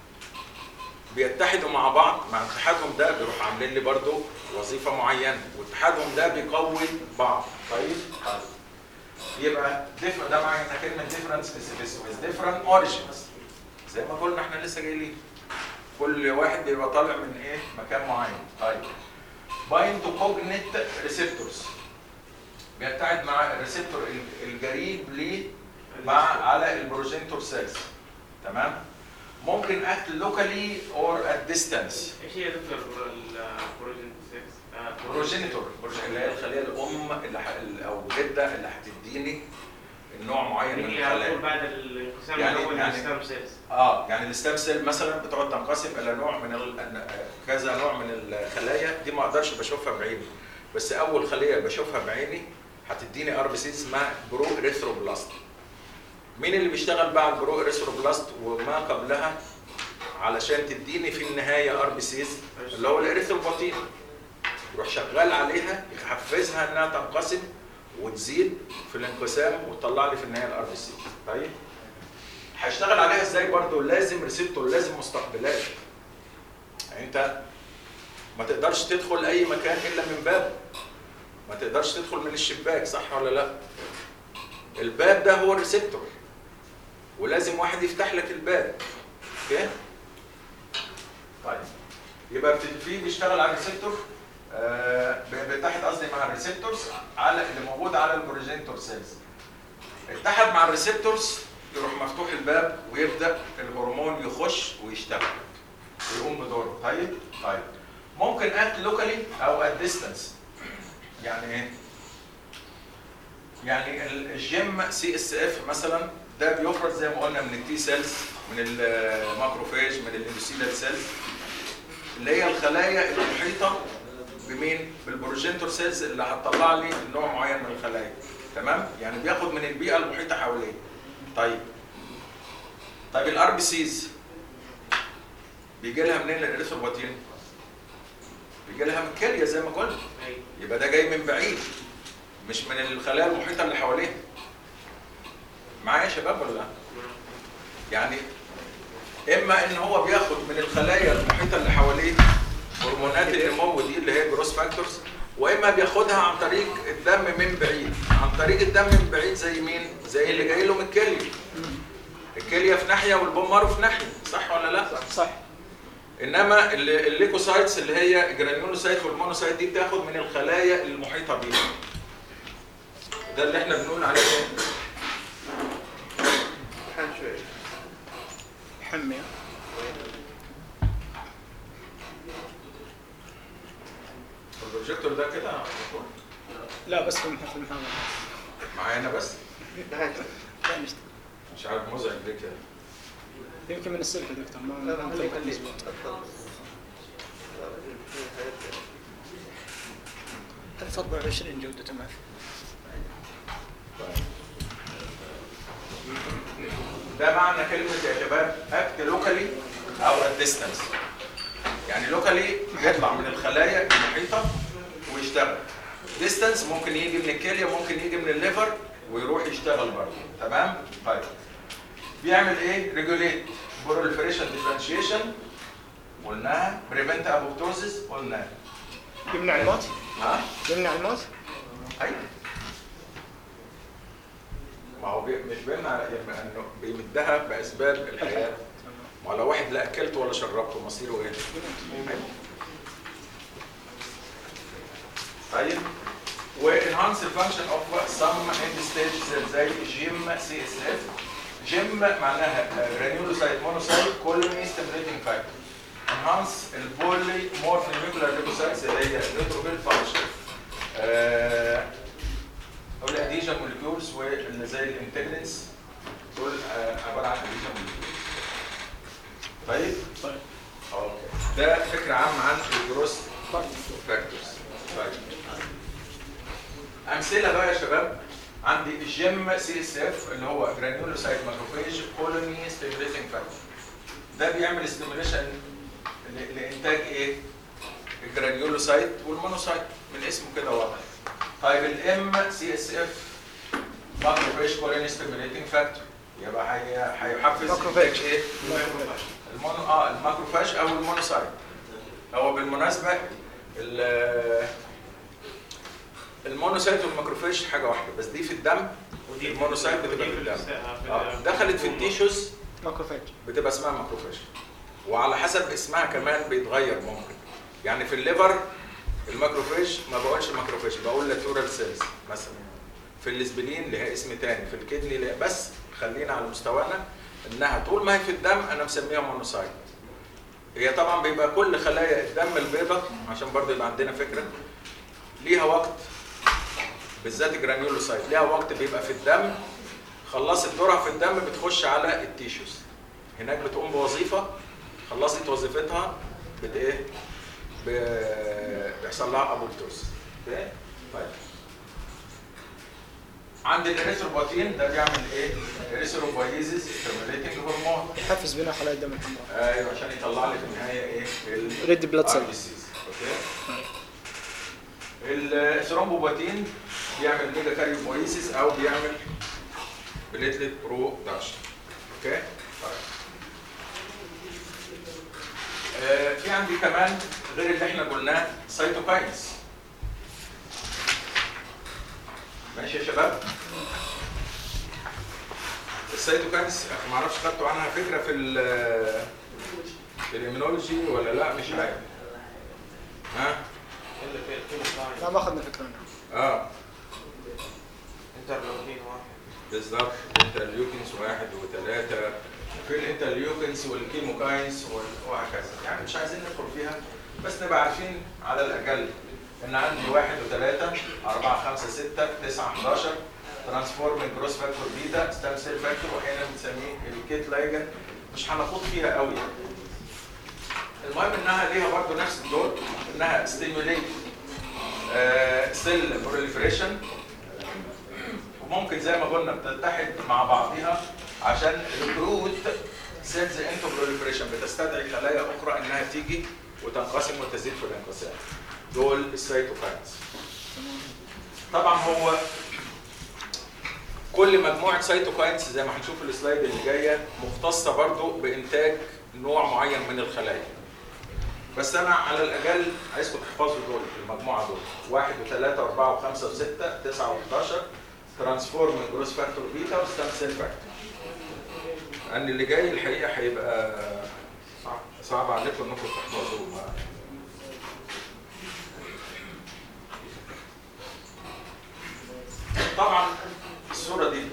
بيتحدوا مع بعض مع اتحادهم ده بيروح عاملين لي برضو وظيفه معينه واتحادهم ده بيقوي بعض طيب طيب يبقى different ده معنى كلمه different specificity with different origins زي ما قلنا احنا لسه جايين كل واحد بيبقى طالع من ايه مكان معين طيب bind to cognate receptors بيتحد مع الريسبتور القريب ليه مع على البروجينتور سيلز تمام ممكن act locally or at distance ايش هي دكتور البروجين 6 بروجينيتور اللي هي الخليه الام اللي ح... او الجده اللي هتديني النوع معين من اللي هي على طول الخلايا بعد الانقسام يعني- الاول يعني- للستام سيلز اه يعني الستام سيل مثلا بتقعد تنقسم الى نوع من ال... كذا نوع من الخلايا دي ما اقدرش بشوفها بعيني بس اول خليه بشوفها بعيني هتديني ار بي سي اسمها برو اريثروبلاست مين اللي بيشتغل بقى على البرو اريثروبلاست وما قبلها علشان تديني في النهايه ار بي سيز اللي هو الاريثروبوتين يروح شغال عليها يحفزها انها تنقسم وتزيد في الانقسام وتطلع لي في النهايه الار بي سي طيب هشتغل عليها ازاي برضو لازم ريسبتور لازم مستقبلات يعني انت ما تقدرش تدخل اي مكان الا من باب ما تقدرش تدخل من الشباك صح ولا لا الباب ده هو الريسبتور ولازم واحد يفتح لك الباب اوكي طيب يبقى بتبتدي بيشتغل على الريسبتور آه بيتحد قصدي مع الريسبتورز على اللي موجود على البروجينيتور سيلز اتحد مع الريسبتورز يروح مفتوح الباب ويبدا الهرمون يخش ويشتغل ويقوم بدوره طيب طيب ممكن اكت لوكالي او ات ديستانس يعني ايه يعني ال- الجيم سي اس اف مثلا ده بيفرز زي ما قلنا من التي سيلز من الماكروفاج من الاندوثيليال سيلز اللي هي الخلايا المحيطه بمين؟ بالبروجينتور سيلز اللي هتطلع لي نوع معين من الخلايا تمام؟ يعني بياخد من البيئه المحيطه حواليه طيب طيب الار بي سيز بيجي لها منين الاريثروبوتين؟ بيجي لها من الكليه زي ما قلنا أي. يبقى ده جاي من بعيد مش من الخلايا المحيطه اللي حواليه معايا يا شباب ولا لا؟ يعني اما ان هو بياخد من الخلايا المحيطه اللي حواليه هرمونات النمو دي اللي هي جروس فاكتورز واما بياخدها عن طريق الدم من بعيد عن طريق الدم من بعيد زي مين زي اللي جاي له من الكليه الكليه في ناحيه والبون مارو في ناحيه صح ولا لا صح انما ال- الليكوسايتس اللي هي الجرانيولوسايت والمونوسايت دي بتاخد من الخلايا المحيطه بيها ده اللي احنا بنقول عليه ايه حن شوي حمية البروجيكتور ده كده لا بس في المح- في المحاضرة معايا انا بس لا مش مش عارف مزعج ليه كده يمكن من السلك يا دكتور ما لا لا ما خليك مطلق خليك مظبوط. تفضل لا، هذا 24 جودته ما في ده معنى كلمة يا شباب اكت لوكالي او ات ديستانس يعني لوكالي بيطلع من الخلايا المحيطة ويشتغل ديستانس ممكن يجي من الكلية ممكن يجي من الليفر ويروح يشتغل برضه تمام؟ طيب بيعمل ايه؟ ريجوليت بروليفريشن ديفرنشيشن قلناها بريفنت ابوبتوزيس قلناها يمنع الموت ها؟ يمنع الموت ايوه ما هو بي- مش بيمنع يعني انه بيمدها باسباب الحياه ما لو واحد لا اكلت ولا شربت مصيره ايه؟ أيوة. طيب وانهانس الفانكشن اوف سم اند ستيج زي جيم سي اس اف جيم معناها جرانيولوسايت مونوسايت كولوني ستيميليتنج فاكتور انهانس البولي مورف نيوكلير ليكوسايتس اللي هي الريتروفيل فانكشن او الاديشن موليكيولز واللي زي الانتجرينز دول آه، عباره عن اديشن موليكيولز طيب طيب اوكي ده فكره عامه عن الجروس فاكتورز طيب امثله بقى يا شباب عندي الجيم سي اس اف اللي هو جرانيولوسايت ماكروفيج كولوني ستيميليتنج فاكتور ده بيعمل ستيميليشن لانتاج ايه؟ الجرانيولوسايت والمونوسايت من اسمه كده واضح طيب الام سي اس اف ماكروفيج كولوني ستيميليتنج فاكتور يبقى هي- هيحفز ماكروفاج. انتاج ايه؟ المونو اه الماكروفاج او المونوسايت هو بالمناسبه ال- المونوسايت والماكروفاج حاجه واحده بس دي في الدم ودي المونوسايت بتبقى في الدم آه. دخلت في التيشوز ماكروفاج بتبقى اسمها ماكروفاج وعلى حسب اسمها كمان بيتغير ممكن يعني في الليفر الماكروفاج ما بقولش ماكروفاج بقول لاتورال سيلز مثلا في الاسبلين لها اسم تاني في الكدني لها بس خلينا على مستوانا انها طول ما هي في الدم انا مسميها مونوسايت هي طبعا بيبقى كل خلايا الدم البيضاء عشان برضه يبقى عندنا فكره ليها وقت بالذات الجرانيولوسايت ليها وقت بيبقى في الدم خلصت دورها في الدم بتخش على التيشوز هناك بتقوم بوظيفه خلصت وظيفتها بت ايه ب- بيحصل لها ابوبتوز اوكي طيب عند الاريثروبوتين ده بيعمل ايه؟ اريثروبويزيس ستيموليتنج هرمون يحفز بناء خلايا الدم الحمراء ايوه عشان يطلع لي في النهايه ايه؟ Red blood cell. اوكي الثرومبوباتين بيعمل ميجا كاريوبويسيس او بيعمل بليتلت برودكشن اوكي طيب آه في عندي كمان غير اللي احنا قلناه سيتوكاينز ماشي يا شباب السيتوكاينز ما اعرفش خدتوا عنها فكره في ال في الامينولوجي ولا لا مش عارف ها اللي في الكيمو لا ما اخذنا فكره عنها اه انترلوكين واحد بالظبط انترليوكنز واحد وثلاثة في الانترليوكنز والكيموكاينز وال- وهكذا يعني مش عايزين ندخل فيها بس نبقى عارفين على الأقل إن عندي واحد وثلاثة أربعة خمسة ستة تسعة 11 ترانسفورمينج جروس فاكتور بيتا ستام سيل فاكتور وأحيانا بنسميه الكيت لايجن مش هنخوض فيها قوي يعني. المهم إنها ليها برضه نفس الدور إنها ستيموليت سيل بروليفريشن وممكن زي ما قلنا بتتحد مع بعضها عشان ريكروت سيلز انتو بروليفريشن بتستدعي خلايا اخرى انها تيجي وتنقسم وتزيد في الانقسام دول السيتوكاينز طبعا هو كل مجموعه سيتوكاينز زي ما هنشوف السلايد اللي جايه مختصه برضو بانتاج نوع معين من الخلايا بس انا على الاقل عايزكم تحفظوا دول المجموعه دول واحد وثلاثه واربعه وخمسه وسته تسعه و11 ترانسفورم جروس فاكتور بيتا وستام سيل فاكتور لان اللي جاي الحقيقه هيبقى صعب صعب عليكم انكم تحفظوه طبعا الصوره دي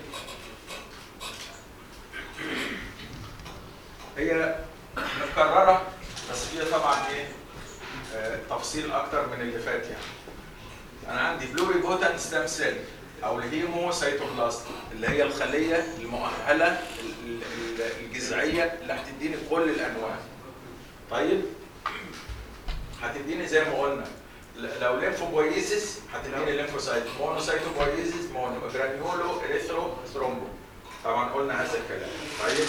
هي مكرره بس فيها طبعا ايه آه تفصيل اكتر من اللي فات يعني انا عندي بلوري بوتن ستام سيل او الهيموسيتوبلاست اللي هي الخليه المؤهله ال- ال- ال- الجذعيه اللي هتديني كل الانواع طيب هتديني زي ما قلنا ل- لو ليمفوبويزيس هتديني ليمفوسايت مونوسايتوبويزيس مونو جرانيولو اريثرو ثرومبو طبعا قلنا هذا الكلام طيب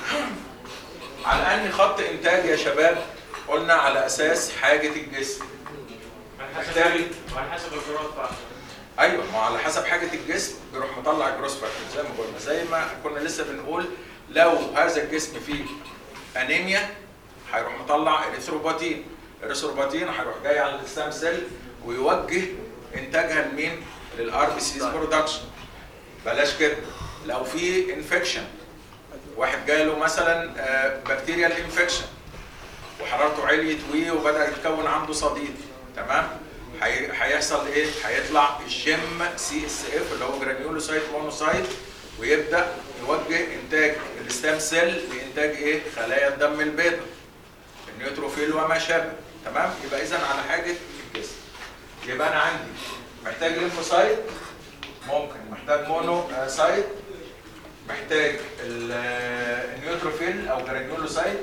على انهي خط انتاج يا شباب قلنا على اساس حاجه الجسم على حسب محتاج وعلى حسب الجروث فاكتور ايوه ما هو على حسب حاجه الجسم بيروح مطلع الجروس فاكتور زي ما قلنا زي ما كنا لسه بنقول لو هذا الجسم فيه انيميا هيروح مطلع اريثروباتين اريثروباتين هيروح جاي على الستام سيل ويوجه انتاجها لمين؟ للار بي سيز برودكشن بلاش كده لو في انفكشن واحد جاله مثلا بكتيريال انفكشن وحرارته عليت ويه وبدا يتكون عنده صديد تمام هي- هيحصل ايه هيطلع الجيم سي اس اف اللي هو جرانيولوسايت مونوسايت ويبدا يوجه انتاج الستام سيل لانتاج ايه خلايا الدم البيضاء النيوتروفيل وما شابه تمام يبقى اذا على حاجه الجسم يبقى انا عندي محتاج ليمفوسايت ممكن محتاج مونوسايت محتاج ال- النيوتروفيل او جرانيولوسايت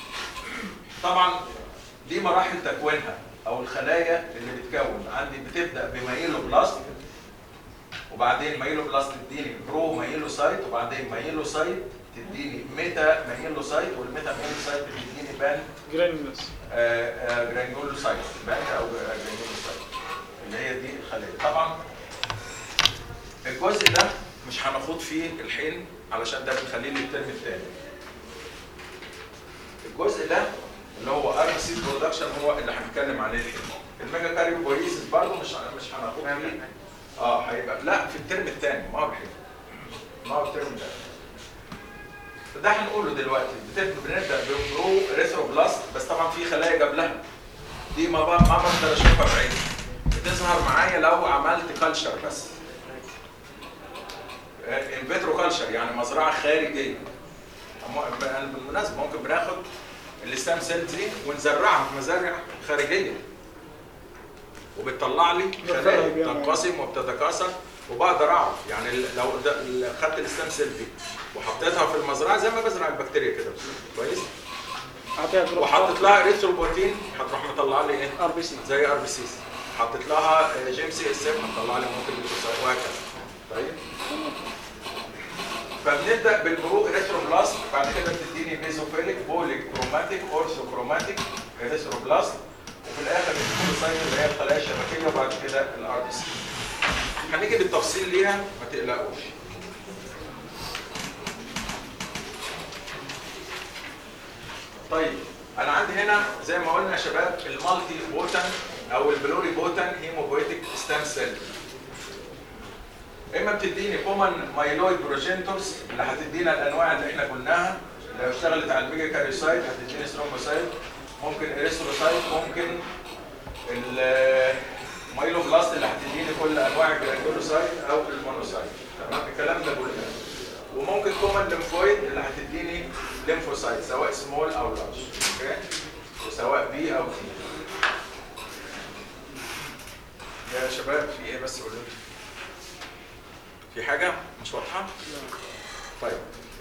طبعا دي مراحل تكوينها او الخلايا اللي بتكون عندي بتبدا بمايلوبلاست وبعدين مايلوبلاست تديني برو مايلوسايت وبعدين مايلوسايت تديني ميتا مايلوسايت والميتا مايلوسايت تديني بان جرانيولوس آه، آه، جرانيولوسايت بان او جرانيولوسايت اللي هي دي الخليه طبعا الجزء ده مش هنخوض فيه الحين علشان ده بنخليه للترم الثاني الجزء ده اللي هو ار سي برودكشن هو اللي هنتكلم عليه الحين الميجا كاريوبويزيس برضه مش مش هناخد فيه اه هيبقى لا في الترم الثاني ما هو الحين ما هو الترم ده ده هنقوله دلوقتي بتبدا بنبدا ببرو ريثروبلاست بس طبعا في خلايا قبلها دي ما بقى ما بقدر اشوفها بعيني بتظهر معايا لو عملت كلشر بس انفيترو كلشر يعني مزرعه خارجيه أما- بالمناسبه ممكن بناخد الستام سيلز دي ونزرعها في مزارع خارجيه وبتطلع لي خلايا تنقسم وبتتكاثر وبقدر اعرف يعني ال- لو ده- ال- خدت الستام سيل دي وحطيتها في المزرعه زي ما بزرع البكتيريا كده كويس اعطيها جروب وحطيت لها اريثروبوتين هتروح مطلع لي ايه؟ ار بي سي زي ار بي سيز حطيت لها جيم سي اس اف هتطلع لي ممكن ليوكوسايت وهكذا طيب فبنبدا بالبرو اريثروبلاست بعد كده بتديني ميزوفيليك بوليك كروماتيك اورثوكروماتيك اريثروبلاست وفي الاخر بتكون سايت اللي هي الخلايا الشبكيه وبعد كده الار بي سي هنيجي بالتفصيل ليها ما تقلقوش طيب انا عندي هنا زي ما قلنا يا شباب المالتي بوتن او البلوري بوتن هيموبويتيك ستام سيل اما بتديني كومن مايلويد بروجينتورز اللي هتدينا الانواع اللي احنا قلناها لو اشتغلت على الميجا كاريوسايت هتديني سترومبوسايت ممكن اريثروسايت ممكن المايلوبلاست اللي هتديني كل انواع الجرانيولوسايت او المونوسايت تمام الكلام ده كله وممكن كومن ليمفويد اللي هتديني ليمفوسايت سواء سمول او لارج اوكي وسواء بي او تي يا شباب في ايه بس قولوا لي في حاجه مش واضحه طيب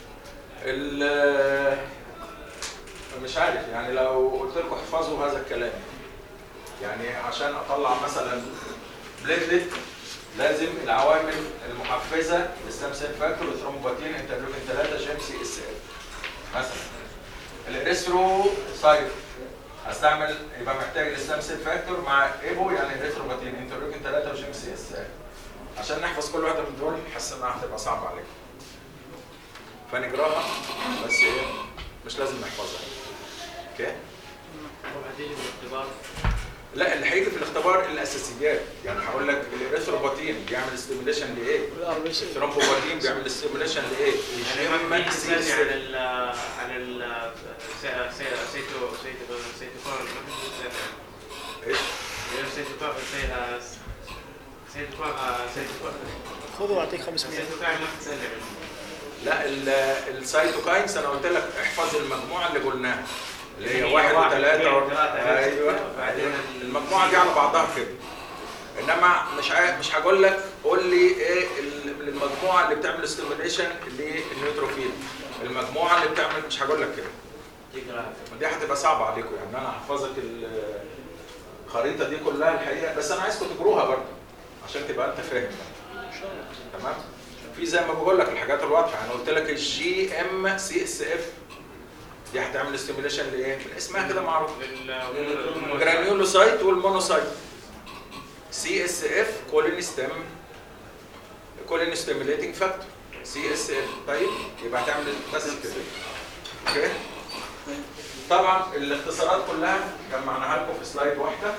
ال مش عارف يعني لو قلت لكم احفظوا هذا الكلام يعني عشان اطلع مثلا بليتلت لازم العوامل المحفزه للستام سيل فاكتور وثرومبوتين انترلوكين 3 جيم سي اس اف مثلا الاريثرو سايت هستعمل يبقى محتاج الستام سيل فاكتور مع ايبو يعني الاريثروبوتين انترلوكين 3 وجيم سي اس اف عشان نحفظ كل واحده من دول حاسس انها هتبقى صعبه عليكم فنقراها بس ايه مش لازم نحفظها اوكي وهتيجي بالاختبار لا اللي هيجي في الاختبار الاساسيات يعني هقول لك الاريثروبوتين بيعمل ستيميوليشن لايه والار بي سي الثرومبوبوتين بيعمل ستيميوليشن لايه يعني ما الجيم في سي اس تسالني عن ال عن ال سي- سي- سيتو سيتو سيتوكون ما في تسالني ايش يعني سيتوكون سي- سيتوكون سيتوكون خذوا واعطيك 500 سيتوكون ما تسالني عنه لا ال- السايتوكاينز انا قلت لك احفظ المجموعه اللي قلناها اللي هي هي واحد واحد، وثلاثة اثنين، ثلاثة، ايوه بعدين ال- المجموعه دي على بعضها كده انما مش عا... مش هقول لك قول لي ايه ال- المجموعه اللي بتعمل ستيميوليشن للنيوتروفيل المجموعه اللي بتعمل مش هقول لك كده تقرا دي هتبقى صعبه عليكم يعني انا هحفظك ال- الخريطه دي كلها الحقيقه بس انا عايزكم تقروها برضه عشان تبقى انت فاهم تمام في زي ما بقول لك الحاجات الواضحه انا قلت لك الجي ام سي اس اف دي هتعمل ستيميوليشن لايه؟ من اسمها كده معروف الجرانيولوسايت والمونوسايت سي اس اف كولين ستيم كولين ستيميوليتنج فاكتور سي اس اف طيب يبقى هتعمل بس كده اوكي طبعا الاختصارات كلها جمعناها لكم في سلايد واحده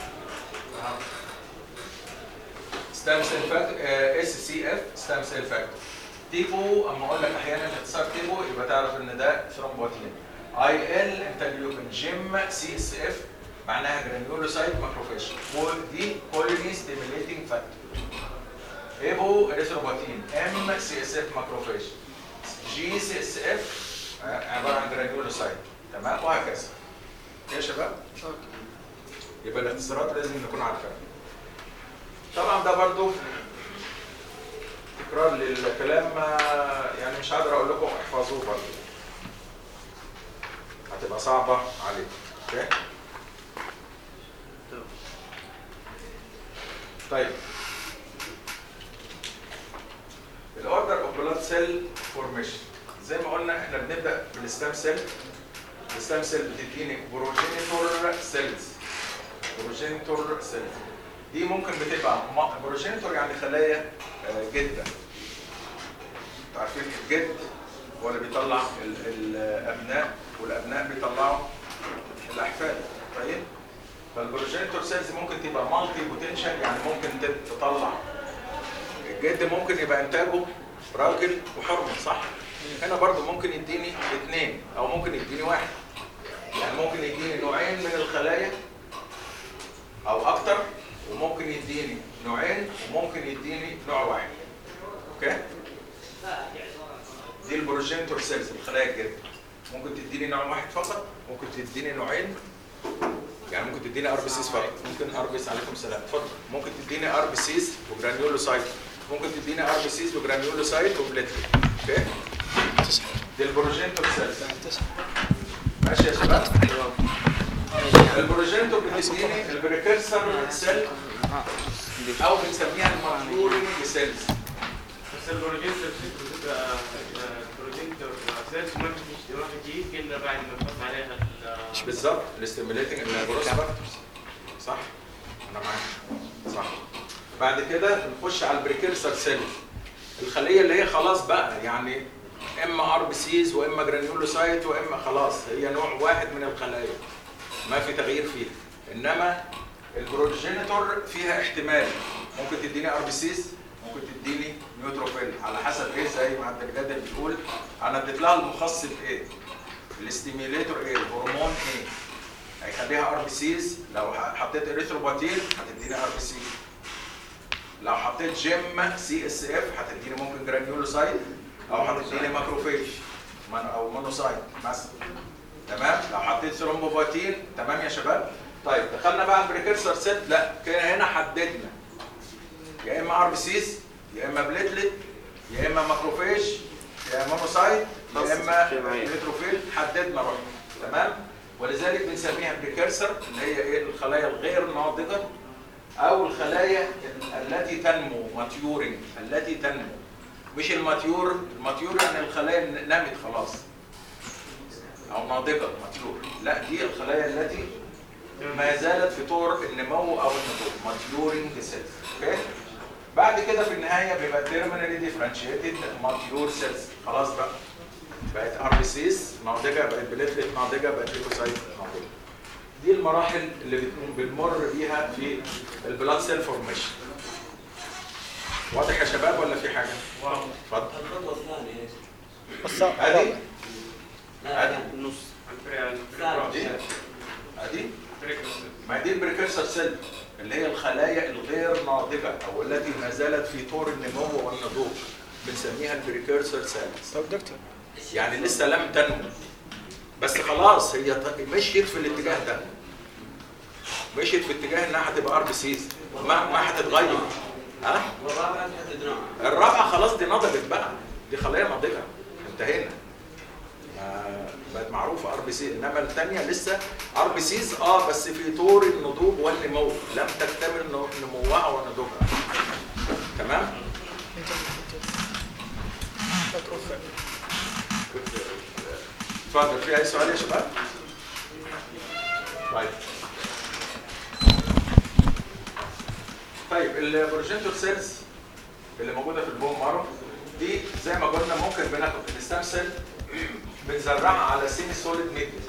ستام سيل فاكتور اس سي اف ستام سيل فاكتور تيبو اما اقول لك احيانا اختصار تيبو يبقى تعرف ان ده ثرومبوتين اي ال انترليوكين جيم سي اس اف معناها جرانيولوسايت ماكروفيج ودي كولوني ستيميليتنج فاكتور ايبو اريثروبوتين ام سي اس اف ماكروفيج جي سي اس اف عباره عن جرانيولوسايت تمام وهكذا يا شباب يبقى الاختصارات لازم نكون عارفينها طبعا ده برضو تكرار للكلام ما- يعني مش قادر اقول لكم احفظوه برضو هتبقى صعبه عليكم اوكي طيب الاوردر اوف بلاد سيل فورميشن زي ما قلنا احنا بنبدا بالستام سيل الستام سيل بتديني بروجينيتور سيلز بروجينيتور سيلز دي ممكن بتبقى م- بروجينيتور يعني خلايا آه، جده انتوا عارفين الجد هو اللي بيطلع ال- الابناء والابناء بيطلعوا الاحفاد طيب فالبروجينيتور سيلز ممكن تبقى مالتي بوتنشال يعني ممكن تت- تطلع الجد ممكن يبقى انتاجه راجل وحرمه صح هنا برضو ممكن يديني اثنين او ممكن يديني واحد يعني ممكن يديني نوعين من الخلايا او اكتر وممكن يديني نوعين وممكن يديني نوع واحد اوكي دي البروجينتور سيلز الخلايا الجد ممكن تديني نوع واحد فقط ممكن تديني نوعين يعني ممكن تديني ار بي سيز فقط ممكن ار بي سي عليكم السلام اتفضل ممكن تديني ار بي سيز وجرانيولوسايت ممكن تديني ار بي سيز وجرانيولوسايت وبليتلت اوكي دي البروجينتور سيلز ماشي يا شباب البروجينتور بتديني البريكرسر سيل او بنسميها الماتيورنج سيلز بس البروجيكتور البروجيكتور سيلز ما في ما في تجيك الا بعد ما تحط عليها ال- مش بالظبط الاستيميليتنج الجروس فاكتورز صح انا معاك صح بعد كده نخش على البريكيرسر سيل الخليه اللي هي خلاص بقى يعني اما ار بي سيز واما جرانيولوسايت واما خلاص هي نوع واحد من الخلايا ما في تغيير فيها انما البروجينيتور فيها احتمال ممكن تديني ار بي سيز ممكن تديني نيوتروفيل على حسب ايه زي ما عبد الجاد بيقول انا اديت لها المخصب ايه الاستيميليتور ايه الهرمون ايه هيخليها ار بي سيز لو ح- حطيت اريثروباتين هتديني ار بي سي لو حطيت جيم سي اس اف هتديني ممكن جرانيولوسايت او هتديني ماكروفيج من- او مونوسايت مثلا تمام لو حطيت ثرومبوباتين تمام يا شباب طيب دخلنا بقى على البريكرسر سيت لا كده هنا حددنا يا اما ار بي سيز يا اما بليتلت يا اما ماكروفيج يا مونوسايت يا اما نيتروفيل حددنا رحنا تمام ولذلك بنسميها بريكرسر اللي هي ايه الخلايا الغير ناضجه او الخلايا ال- التي تنمو ماتيورنج التي تنمو مش الماتيور الماتيور يعني الخلايا اللي نمت خلاص او ناضجه ماتيور لا دي الخلايا التي ما زالت في طور النمو او النضوج ماتيورنج سيلز اوكي بعد كده في النهايه بيبقى تيرمينالي ديفرنشيتد ماتيور سيلز خلاص بقى بقت ار بي سيز ناضجه بقت بليتلت ناضجه بقت ليكوسايت ناضجه دي المراحل اللي بتكون بنمر بيها في البلاد سيل فورميشن واضح يا شباب ولا في حاجه؟ واو اتفضل الخطوة الثانية ايش؟ ادي لا ادي لا النص دي ادي ما دي البريكرسر سيل اللي هي الخلايا الغير ناضجه او التي ما زالت في طور النمو والنضوج بنسميها البريكرسر سيلز طب دكتور يعني لسه لم تنمو بس خلاص هي ط- مشيت في الاتجاه ده مشيت في اتجاه انها هتبقى ار بي سيز ما ما هتتغير ها والرابعة نحدد نوعها الرابعه خلاص دي نضجت بقى دي خلايا ناضجه انتهينا ما- بقت معروفه ار بي سي انما الثانيه لسه ار بي سيز اه بس في طور النضوج والنمو لم تكتمل نو- نموها ونضوجها تمام اتفضل في اي سؤال يا شباب طيب طيب البروجينتور سيلز اللي موجوده في البون مارو دي زي ما قلنا ممكن بناخد الستام سيل بنزرعها على سيمي سوليد ميديا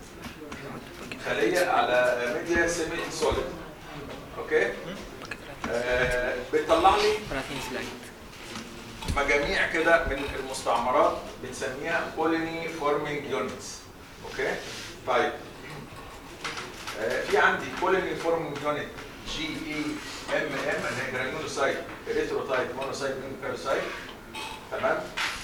خليه على ميديا سيمي سوليد اوكي آه بتطلع لي براثين سلايد مجاميع كده من المستعمرات بنسميها كولوني فورمينج يونتس اوكي طيب آه في عندي كولوني فورمينج يونت جي اي ام ام اللي هي جرانيولوسايت اريثروتايت مونوسايت نيوكليوسايت تمام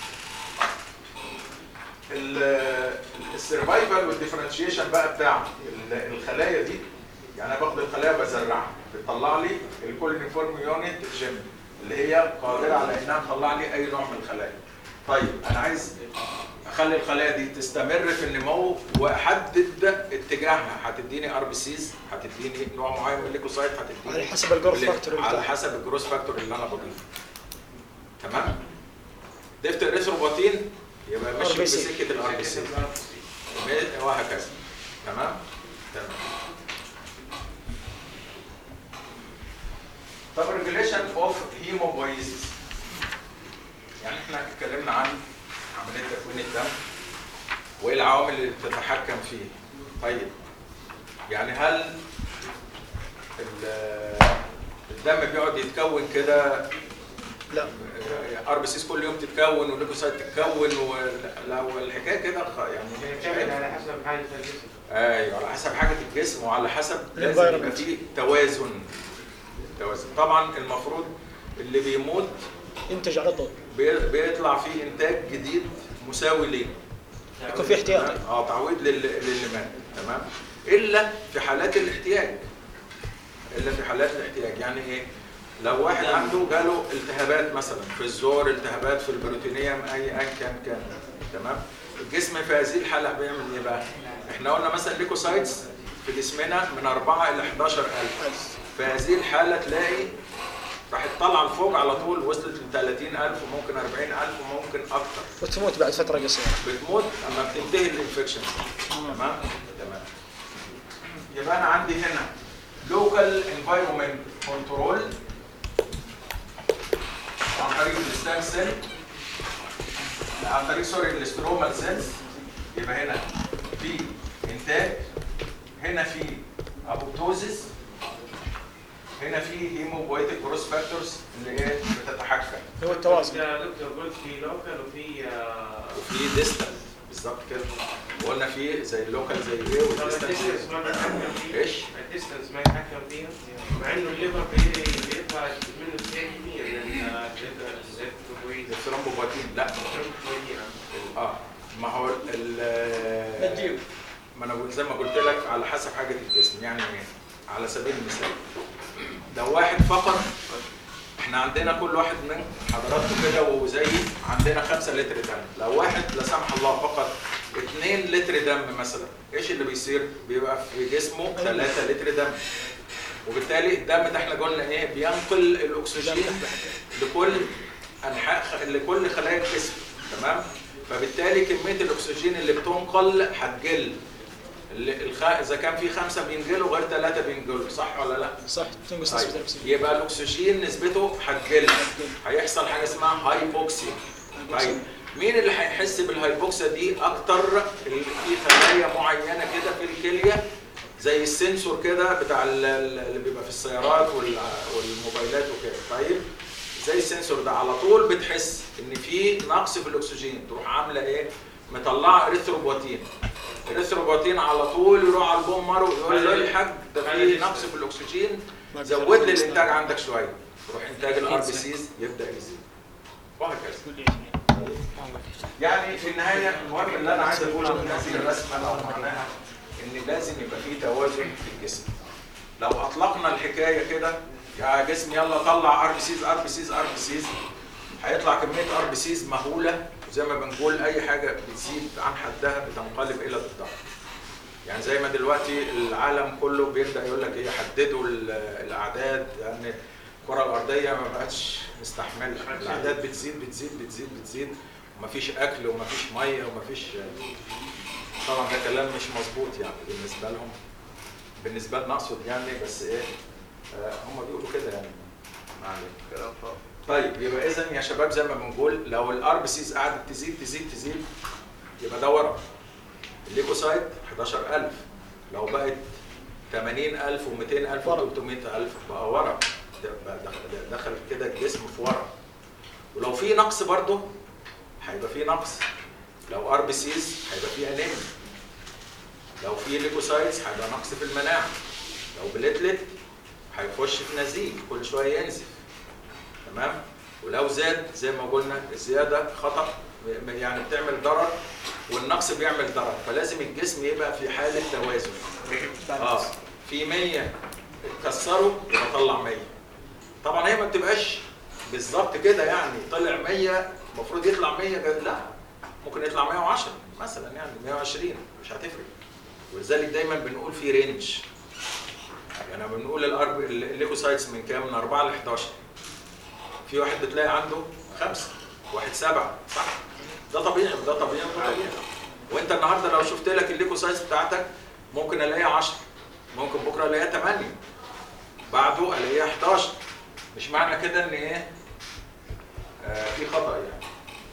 ال- السرفايفل والديفرنشيشن بقى بتاع ال- الخلايا دي يعني انا باخد الخلايا بزرعها بتطلع لي الكولينيفورم يونت جيم اللي هي قادره على انها تطلع لي اي نوع من الخلايا. طيب انا عايز اخلي الخلايا دي تستمر في النمو واحدد اتجاهها هتديني ار بي سيز هتديني نوع معين من الليكوسايت هتديني على حسب الجروث اللي- فاكتور على بتاعها. حسب الجروث فاكتور اللي انا بضيفه. تمام؟ ضفت الريثروباتين يبقى ماشي RBC. بسكه الار بي سي وهكذا تمام تمام طب ريجوليشن اوف هيموبويزيس يعني احنا اتكلمنا عن عمليه تكوين الدم وايه العوامل اللي بتتحكم فيه طيب يعني هل ال- الدم بيقعد يتكون كده لا ار بي سيس كل يوم تتكون والليكوسايت تتكون ولو الحكايه كده خ- يعني بيعتمد على حسب حالة الجسم ايوه على حسب حاجه الجسم وعلى حسب لازم يبقى Environment. فيه توازن توازن طبعا المفروض اللي بيموت ينتج على طول بي- بيطلع فيه انتاج جديد مساوي ليه يكون في احتياطي اه تعويض لل- للي مات تمام الا في حالات الاحتياج الا في حالات الاحتياج يعني ايه لو واحد عنده جاله التهابات مثلا في الزور التهابات في البروتينيوم اي ان كان كان تمام الجسم في هذه الحاله بيعمل ايه بقى احنا قلنا مثلا ليكوسايتس في جسمنا من 4 الى 11000 في هذه الحاله تلاقي راح تطلع لفوق على طول وصلت ل 30000 وممكن 40000 وممكن اكتر وتموت بعد فتره قصيره بتموت اما بتنتهي الانفكشن تمام تمام يبقى انا عندي هنا لوكال انفايرمنت كنترول عن طريق الستام سيل عن طريق سوري الاسترومال سيلز يبقى هنا في انتاج هنا في ابوبتوزيس هنا في هيموبويتيك جروس فاكتورز اللي هي بتتحكم هو التوازن يا دكتور قلت في لوكال وفي آه، وفي ديستال بالظبط كده وقلنا في زي اللوكال زي ايه طب والديستال الديستنس ما بيتحكم فيها ايش؟ الديستنس ما يتحكم فيها مع انه الليفر بي- بيطلع منه 90% من الكويس الثرومبوباتين لا اه ما هو ال بتجيب. ما انا قلت- زي ما قلت لك على حسب حاجه الجسم يعني ايه على سبيل المثال لو واحد فقط احنا عندنا كل واحد من حضراتكم كده وزي عندنا 5 لتر دم لو واحد لا سمح الله فقط 2 لتر دم مثلا ايش اللي بيصير بيبقى في جسمه 3 لتر دم وبالتالي الدم ده احنا قلنا ايه بينقل الاكسجين لكل انحاء خ- لكل خلايا الجسم تمام فبالتالي كميه الاكسجين اللي بتنقل هتقل اللي- الخ... اذا كان في خمسه بينقلوا غير ثلاثه بينقلوا صح ولا لا؟ صح تنقص طيب. نسبه الاكسجين يبقى الاكسجين نسبته هتقل هيحصل حاجه اسمها هايبوكسيا طيب مين اللي هيحس بالهايبوكسيا دي اكتر اللي في خلايا معينه كده في الكليه زي السنسور كده بتاع ال- ال- اللي بيبقى في السيارات وال- والموبايلات وكده طيب زي السنسور ده على طول بتحس ان في نقص في الاكسجين تروح عامله ايه مطلعه اريثروبوتين اريثروبوتين على طول يروح على البومر ويقول له الحاج ده في نقص في الاكسجين زود لي الانتاج عندك شويه يروح انتاج الار بي سيز يبدا يزيد وهكذا يعني في النهايه المهم اللي انا عايز اقوله من هذه الرسمه او معناها ان لازم يبقى في توازن في الجسم لو اطلقنا الحكايه كده يا جسم يلا طلع ار بي سيز ار بي سيز ار بي سيز هيطلع كميه ار بي سيز مهوله زي ما بنقول اي حاجه بتزيد عن حدها بتنقلب الى ضدها يعني زي ما دلوقتي العالم كله بيبدا يقول لك ايه حددوا ال- الاعداد لان الكره الارضيه ما بقتش مستحمله الاعداد بتزيد بتزيد بتزيد بتزيد ومفيش اكل ومفيش ميه ومفيش طبعا ده كلام مش مظبوط يعني بالنسبه لهم بالنسبه لنا اقصد يعني بس ايه آه، هم بيقولوا كده يعني ما علينا كلام فاضي طيب يبقى اذا يا شباب زي ما بنقول لو الار بي سيز قعدت تزيد تزيد تزيد يبقى ده ورم الليكوسايت 11000 لو بقت 80000 و200000 و300000 بقى ورم ده بقى دخل- دخل كده الجسم في ورم ولو في نقص برضه هيبقى في نقص لو ار بي سيز هيبقى في انيميا لو في ليكوسايتس هيبقى نقص في المناعه لو بليتلت هيخش في نزيف كل شويه ينزف تمام ولو زاد زي ما قلنا الزياده خطا م- يعني بتعمل ضرر والنقص بيعمل ضرر فلازم الجسم يبقى في حاله توازن اه في 100 اتكسروا يبقى طلع 100 طبعا هي ما بتبقاش بالظبط كده يعني طلع 100 المفروض يطلع 100 جد- لا ممكن يطلع 110 مثلا يعني 120 مش هتفرق ولذلك دايما بنقول في رينج يعني بنقول الارب الليكوسايتس من كام؟ من 4 ل 11 في واحد بتلاقي عنده خمسة واحد سبعة صح ده طبيعي وده طبيعي وده طبيعي وانت النهارده لو شفت لك الليكوسايتس بتاعتك ممكن الاقيها 10 ممكن بكره الاقيها 8 بعده الاقيها 11 مش معنى كده ان ايه آه في خطأ يعني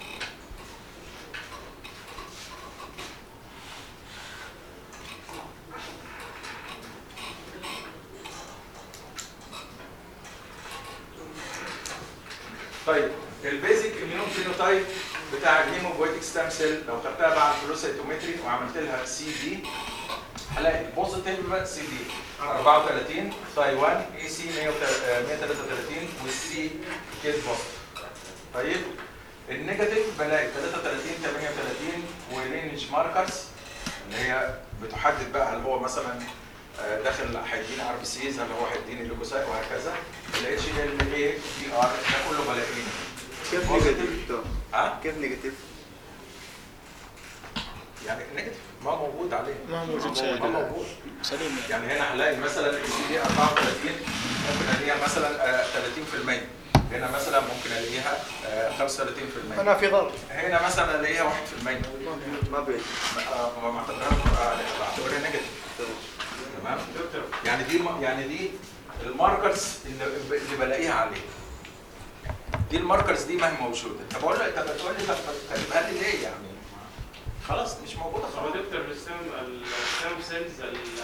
طيب البيزك اميون فينوتايب بتاع الهيموبويتيك ستام سيل لو خدتها بعد الفلوسيتومتري وعملت لها سي دي هلاقي بوزيتيف سي دي 34 تايوان اي سي 133 والسي كيد بوزيتيف طيب النيجاتيف بلاقي 33 38 ورينج ماركرز اللي هي بتحدد بقى هل هو مثلا آه، داخل هيديني ار بي سيز هل هو هيديني ليوكوسايت وهكذا الاتش ال اي دي ار ده كله بلاقيه كيف Positive. نيجاتيف دكتور؟ ها كيف نيجاتيف؟ يعني نيجاتيف ما موجود عليه ما موجود شيء. ما موجود سليم يعني يعني هنا هلاقي مثلا السي دي 34 ممكن الاقيها مثلا آه، 30% هنا مثلا ممكن الاقيها آه، 35% انا في ضرب هنا مثلا الاقيها 1% ما بين آه، ما بعتبرها آه، بعتبرها نيجاتيف تمام دكتور يعني دي يعني دي الماركرز اللي, اللي بلاقيها عليه دي الماركرز دي ما هي موجوده طب اقول لك طب تقول لي طب تجيبها لي ليه يعني خلاص مش موجوده هو خلاص دكتور الستام الستام سيلز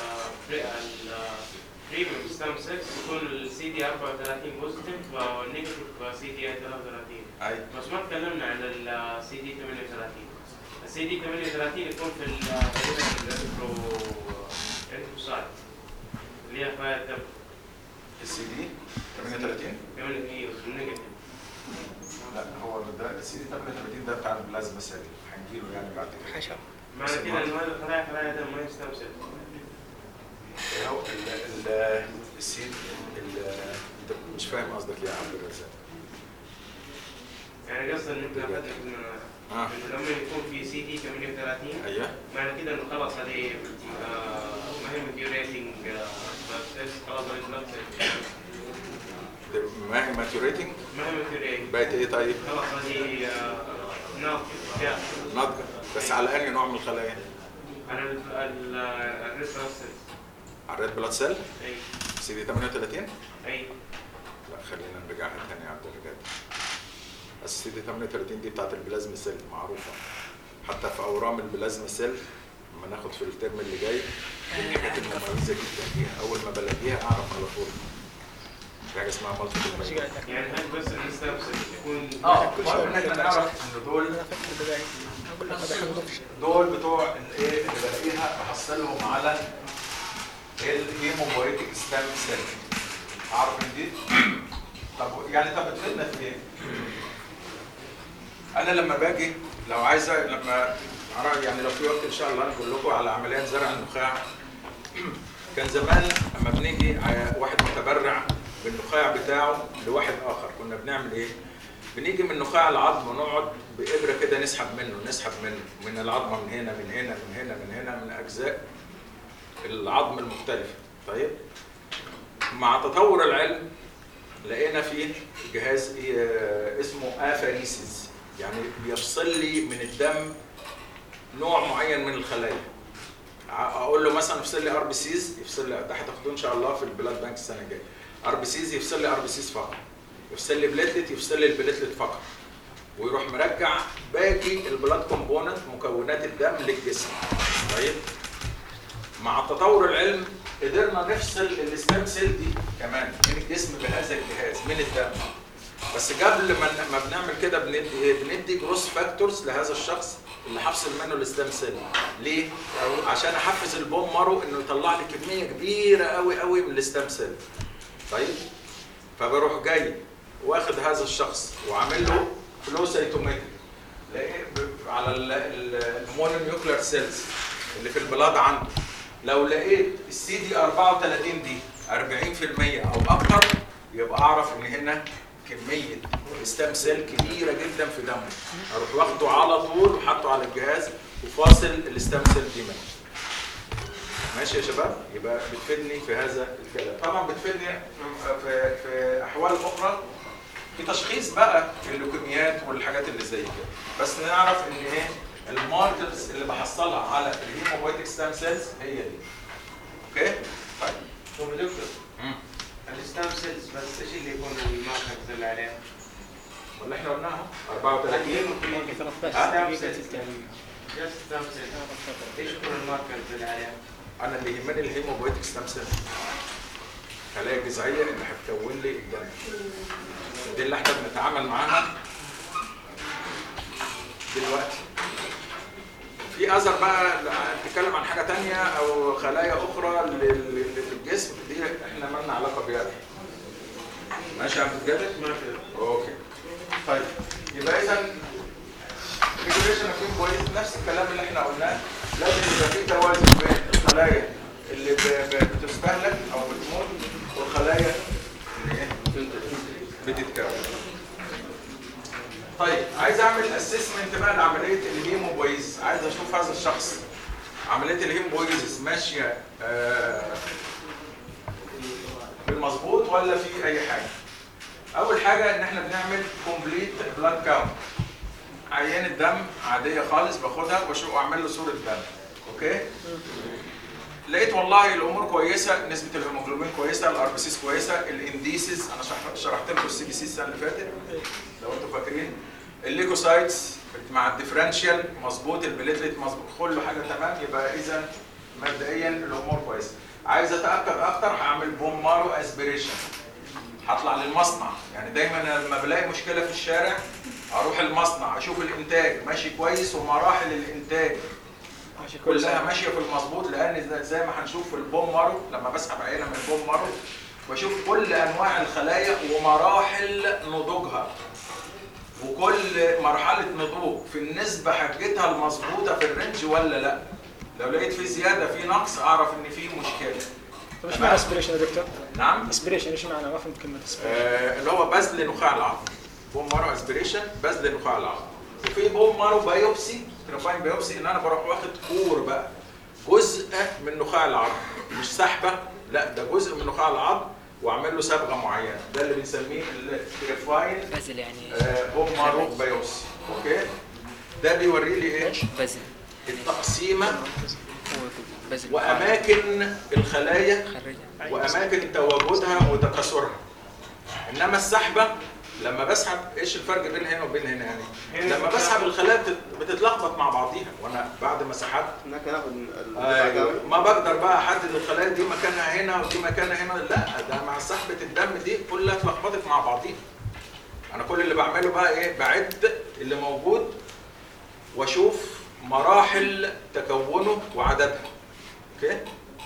البريميوم ستام سيلز يكون السي دي 34 بوزيتيف والنيجاتيف سي دي 33 ايوه بس ما تكلمنا عن السي دي 38 السي دي 38 يكون في ال- تقريبا الانترو انتروسايت اللي هي فاير دم السي دي 38 كمان هي النيجاتيف لا هو ده السي دي 38 ده بتاع البلازما سيل هنجيله يعني بعد كده حشر معنى كده ان هذا خلايا خلايا دم ما يستام سيل هو ال ال السي ال- انت مش فاهم قصدك ليه يا عبد الرزاق يعني قصدي ان احنا اخذنا ان اه إنه لما يكون في سي دي 38 ايوه معنى كده انه خلاص هذه آه، ما هي ماتيوريتنج خلاص هذه بلاد سيل ده ما هي ماتوريتنج ما هي ماتيوريتنج بقت ايه طيب؟ خلاص هذه آه، ناضجة جاهزة ناضجه بس على انهي نوع من الخلايا؟ على الريسبونس على الريد بلاد سيل اي سي دي 38 اي لا خلينا نرجعها تاني يا عبد الرجال بس سي دي 38 دي بتاعت البلازما سيل معروفه حتى في اورام البلازما سيل لما ناخد في الترم اللي جاي دي من الحاجات المميزه جدا فيها اول ما بلاقيها اعرف على طول في حاجه اسمها مالتي يعني هل بس الستابس يكون اه المهم ان احنا نعرف ان دول انا فكر البداية اقول لك هذا حنضف دول بتوع الايه اللي بلاقيها بحصلهم على الهيموبويتيك ستام سيل اعرف ان دي طب يعني طب بتفيدنا في ايه؟ انا لما باجي لو عايز لما أرى- يعني لو في وقت ان شاء الله نقول لكم على عمليات زرع النخاع كان زمان اما بنيجي ع- واحد متبرع بالنخاع بتاعه لواحد اخر كنا بنعمل ايه؟ بنيجي من نخاع العظم ونقعد بابره كده نسحب منه نسحب منه من العظمه من هنا من هنا من هنا من هنا من اجزاء العظم المختلفه طيب مع تطور العلم لقينا فيه جهاز إيه- اسمه افاريسيس يعني بيفصل لي من الدم نوع معين من الخلايا ع- اقول له مثلا افصل لي ار بي سيز يفصل لي ده هتاخدوه ان شاء الله في البلاد بانك السنه الجايه ار بي سيز يفصل لي ار بي سيز فقط يفصل لي بليتلت يفصل لي البليتلت فقط ويروح مرجع باقي البلاد كومبوننت مكونات الدم للجسم طيب مع تطور العلم قدرنا نفصل الستام سيل دي كمان من الجسم بهذا الجهاز من الدم بس قبل ما ما بنعمل كده بندي ايه؟ بندي جروس فاكتورز لهذا الشخص اللي هفصل منه الستام سيل ليه؟ عشان احفز البون مارو انه يطلع لي كميه كبيره قوي قوي من الستام سيل طيب فبروح جاي واخد هذا الشخص وعامل له فلو سيتومتري على المونونيوكلير سيلز اللي في البلاد عنده لو لقيت السي دي 34 دي 40% او اكتر يبقى اعرف ان هنا كميه ستام سيل كبيره جدا في دمه اروح واخده على طول وحاطه على الجهاز وفاصل الستام سيل دي منه ماشي يا شباب يبقى بتفيدني في هذا الكلام طبعا بتفيدني في في احوال اخرى في تشخيص بقى اللوكيميات والحاجات اللي زي كده بس نعرف ان ايه الماركرز اللي بحصلها على الهيموبويتيك ستام سيلز هي دي اوكي طيب هو دكتور مم. الستام سيلز بس ايش اللي يكون الماركرز اللي عليها؟ ولا احنا قلناها 34 ستام سيلز جاست ستام سيلز ايش يكون الماركرز اللي عليها؟ انا اللي يهمني الهيموبويتيك ستام سيل خلايا جذعيه اللي هتكون لي الدم دي اللي احنا بنتعامل معاها دلوقتي في اثر بقى بتتكلم عن حاجه تانية او خلايا اخرى لل- للجسم دي احنا مالنا علاقه بيها ماشي يا عم جابر ما في اوكي طيب يبقى اذا ريجوليشن اوف كويس نفس الكلام اللي احنا قلناه لازم يبقى في توازن بين الخلايا اللي ب- ب- بتستهلك او بتموت والخلايا اللي ايه بتتكون طيب عايز اعمل اسسمنت بقى لعمليه الهيموبويز عايز اشوف هذا الشخص عمليه الهيمبويزس ماشيه آه، بالمظبوط ولا في اي حاجه اول حاجه ان احنا بنعمل كومبليت بلاد كاونت عينه دم عاديه خالص باخدها واشوف اعمل له صوره دم اوكي لقيت والله الامور كويسه نسبه الهيموجلوبين كويسه الار بي سيس كويسه الانديسز انا شرح- شرحت لكم السي بي سي السنه اللي فاتت لو انتم فاكرين الليكوسايتس مع الديفرنشال مظبوط البليتلت مظبوط كل حاجه تمام يبقى اذا مبدئيا الامور كويسه عايز اتاكد اكتر هعمل بوم مارو اسبريشن هطلع للمصنع يعني دايما أنا لما بلاقي مشكله في الشارع اروح المصنع اشوف الانتاج ماشي كويس ومراحل الانتاج ماشي كويس كلها ماشيه في المظبوط لان زي- زي ما هنشوف في البوم مارو لما بسحب عينه من البوم مارو بشوف كل انواع الخلايا ومراحل نضوجها وكل مرحله نضوج في النسبه حقتها المظبوطه في الرينج ولا لا لو لقيت في زياده في نقص اعرف ان في مشكله طب ايش معنى اسبريشن يا دكتور؟ نعم اسبريشن ايش معنى؟ ما فهمت كلمه اسبريشن آه اللي هو بذل نخاع العظم بوم مارو اسبريشن بذل نخاع العظم وفي بوم مارو بايوبسي ترفاين بايوبسي ان انا بروح واخد كور بقى جزء من نخاع العظم مش سحبه لا ده جزء من نخاع العظم واعمل له صبغه معينه ده اللي بنسميه الترفاين بازل يعني آه بوم مارو بايوبسي اوكي ده بيوري لي ايه بازل التقسيمه هو بازل واماكن الخلايا خرجها واماكن تواجدها وتكاثرها انما السحبه لما بسحب ايش الفرق بين هنا وبين هنا يعني لما بسحب الخلايا بتت- بتتلخبط مع بعضيها وانا بعد ما سحبت هناك ناخذ ال- أيوة. ما بقدر بقى احدد الخلايا دي مكانها هنا ودي مكانها هنا لا ده مع سحبه الدم دي كلها اتلخبطت مع بعضيها انا كل اللي بعمله بقى ايه بعد اللي موجود واشوف مراحل تكونه وعددها اوكي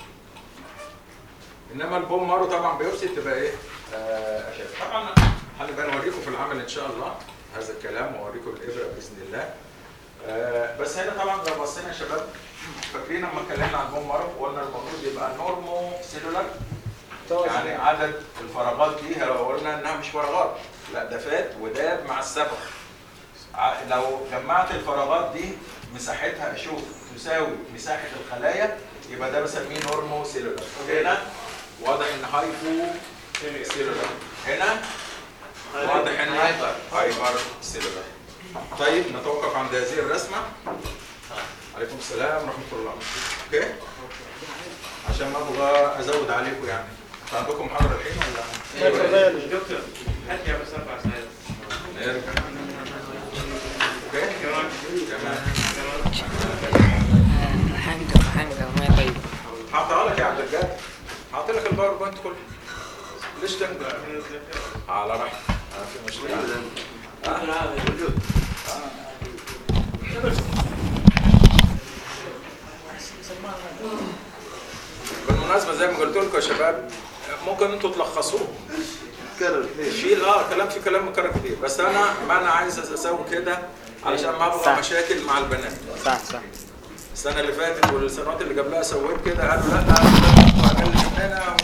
انما البوم مارو طبعا بيفسد تبقى ايه آه أشد. طبعا هنبقى نوريكم في العمل ان شاء الله هذا الكلام واوريكم الابره باذن الله آه بس هنا طبعا لو بصينا يا شباب فاكرين لما اتكلمنا عن البوم مارو قلنا المفروض يبقى نورمو سيلولار يعني عدد الفراغات دي قلنا انها مش فراغات لا ده فات وداب مع السبق ع- لو جمعت الفراغات دي مساحتها اشوف تساوي مساحه الخلايا يبقى ده بسميه نورمو سيلولار هنا واضح ان هايبو سيلولار هنا واضح ان هايبر هايبر سيلولار طيب نتوقف عند هذه الرسمه عليكم السلام ورحمه الله اوكي عشان ما ابغى ازود عليكم يعني انتوا عندكم محاضره الحين ولا دكتور هات بس اربع ساعات نرجع اوكي تمام حنقر حنقر ما يطيب هحطها لك يا عبد الجاد هحط لك الباوربوينت كله ليش تنقل على راحتك ما في مشكله موجود بالمناسبه زي ما قلت لكم يا شباب ممكن انتوا تلخصوه تكرر كثير شيل اه كلام في كلام مكرر كتير بس انا ما انا عايز اسوي كده علشان ما ابغى صح. مشاكل مع البنات صح صح السنه اللي فاتت والسنوات اللي قبلها سويت كده قالوا لا وأقل مننا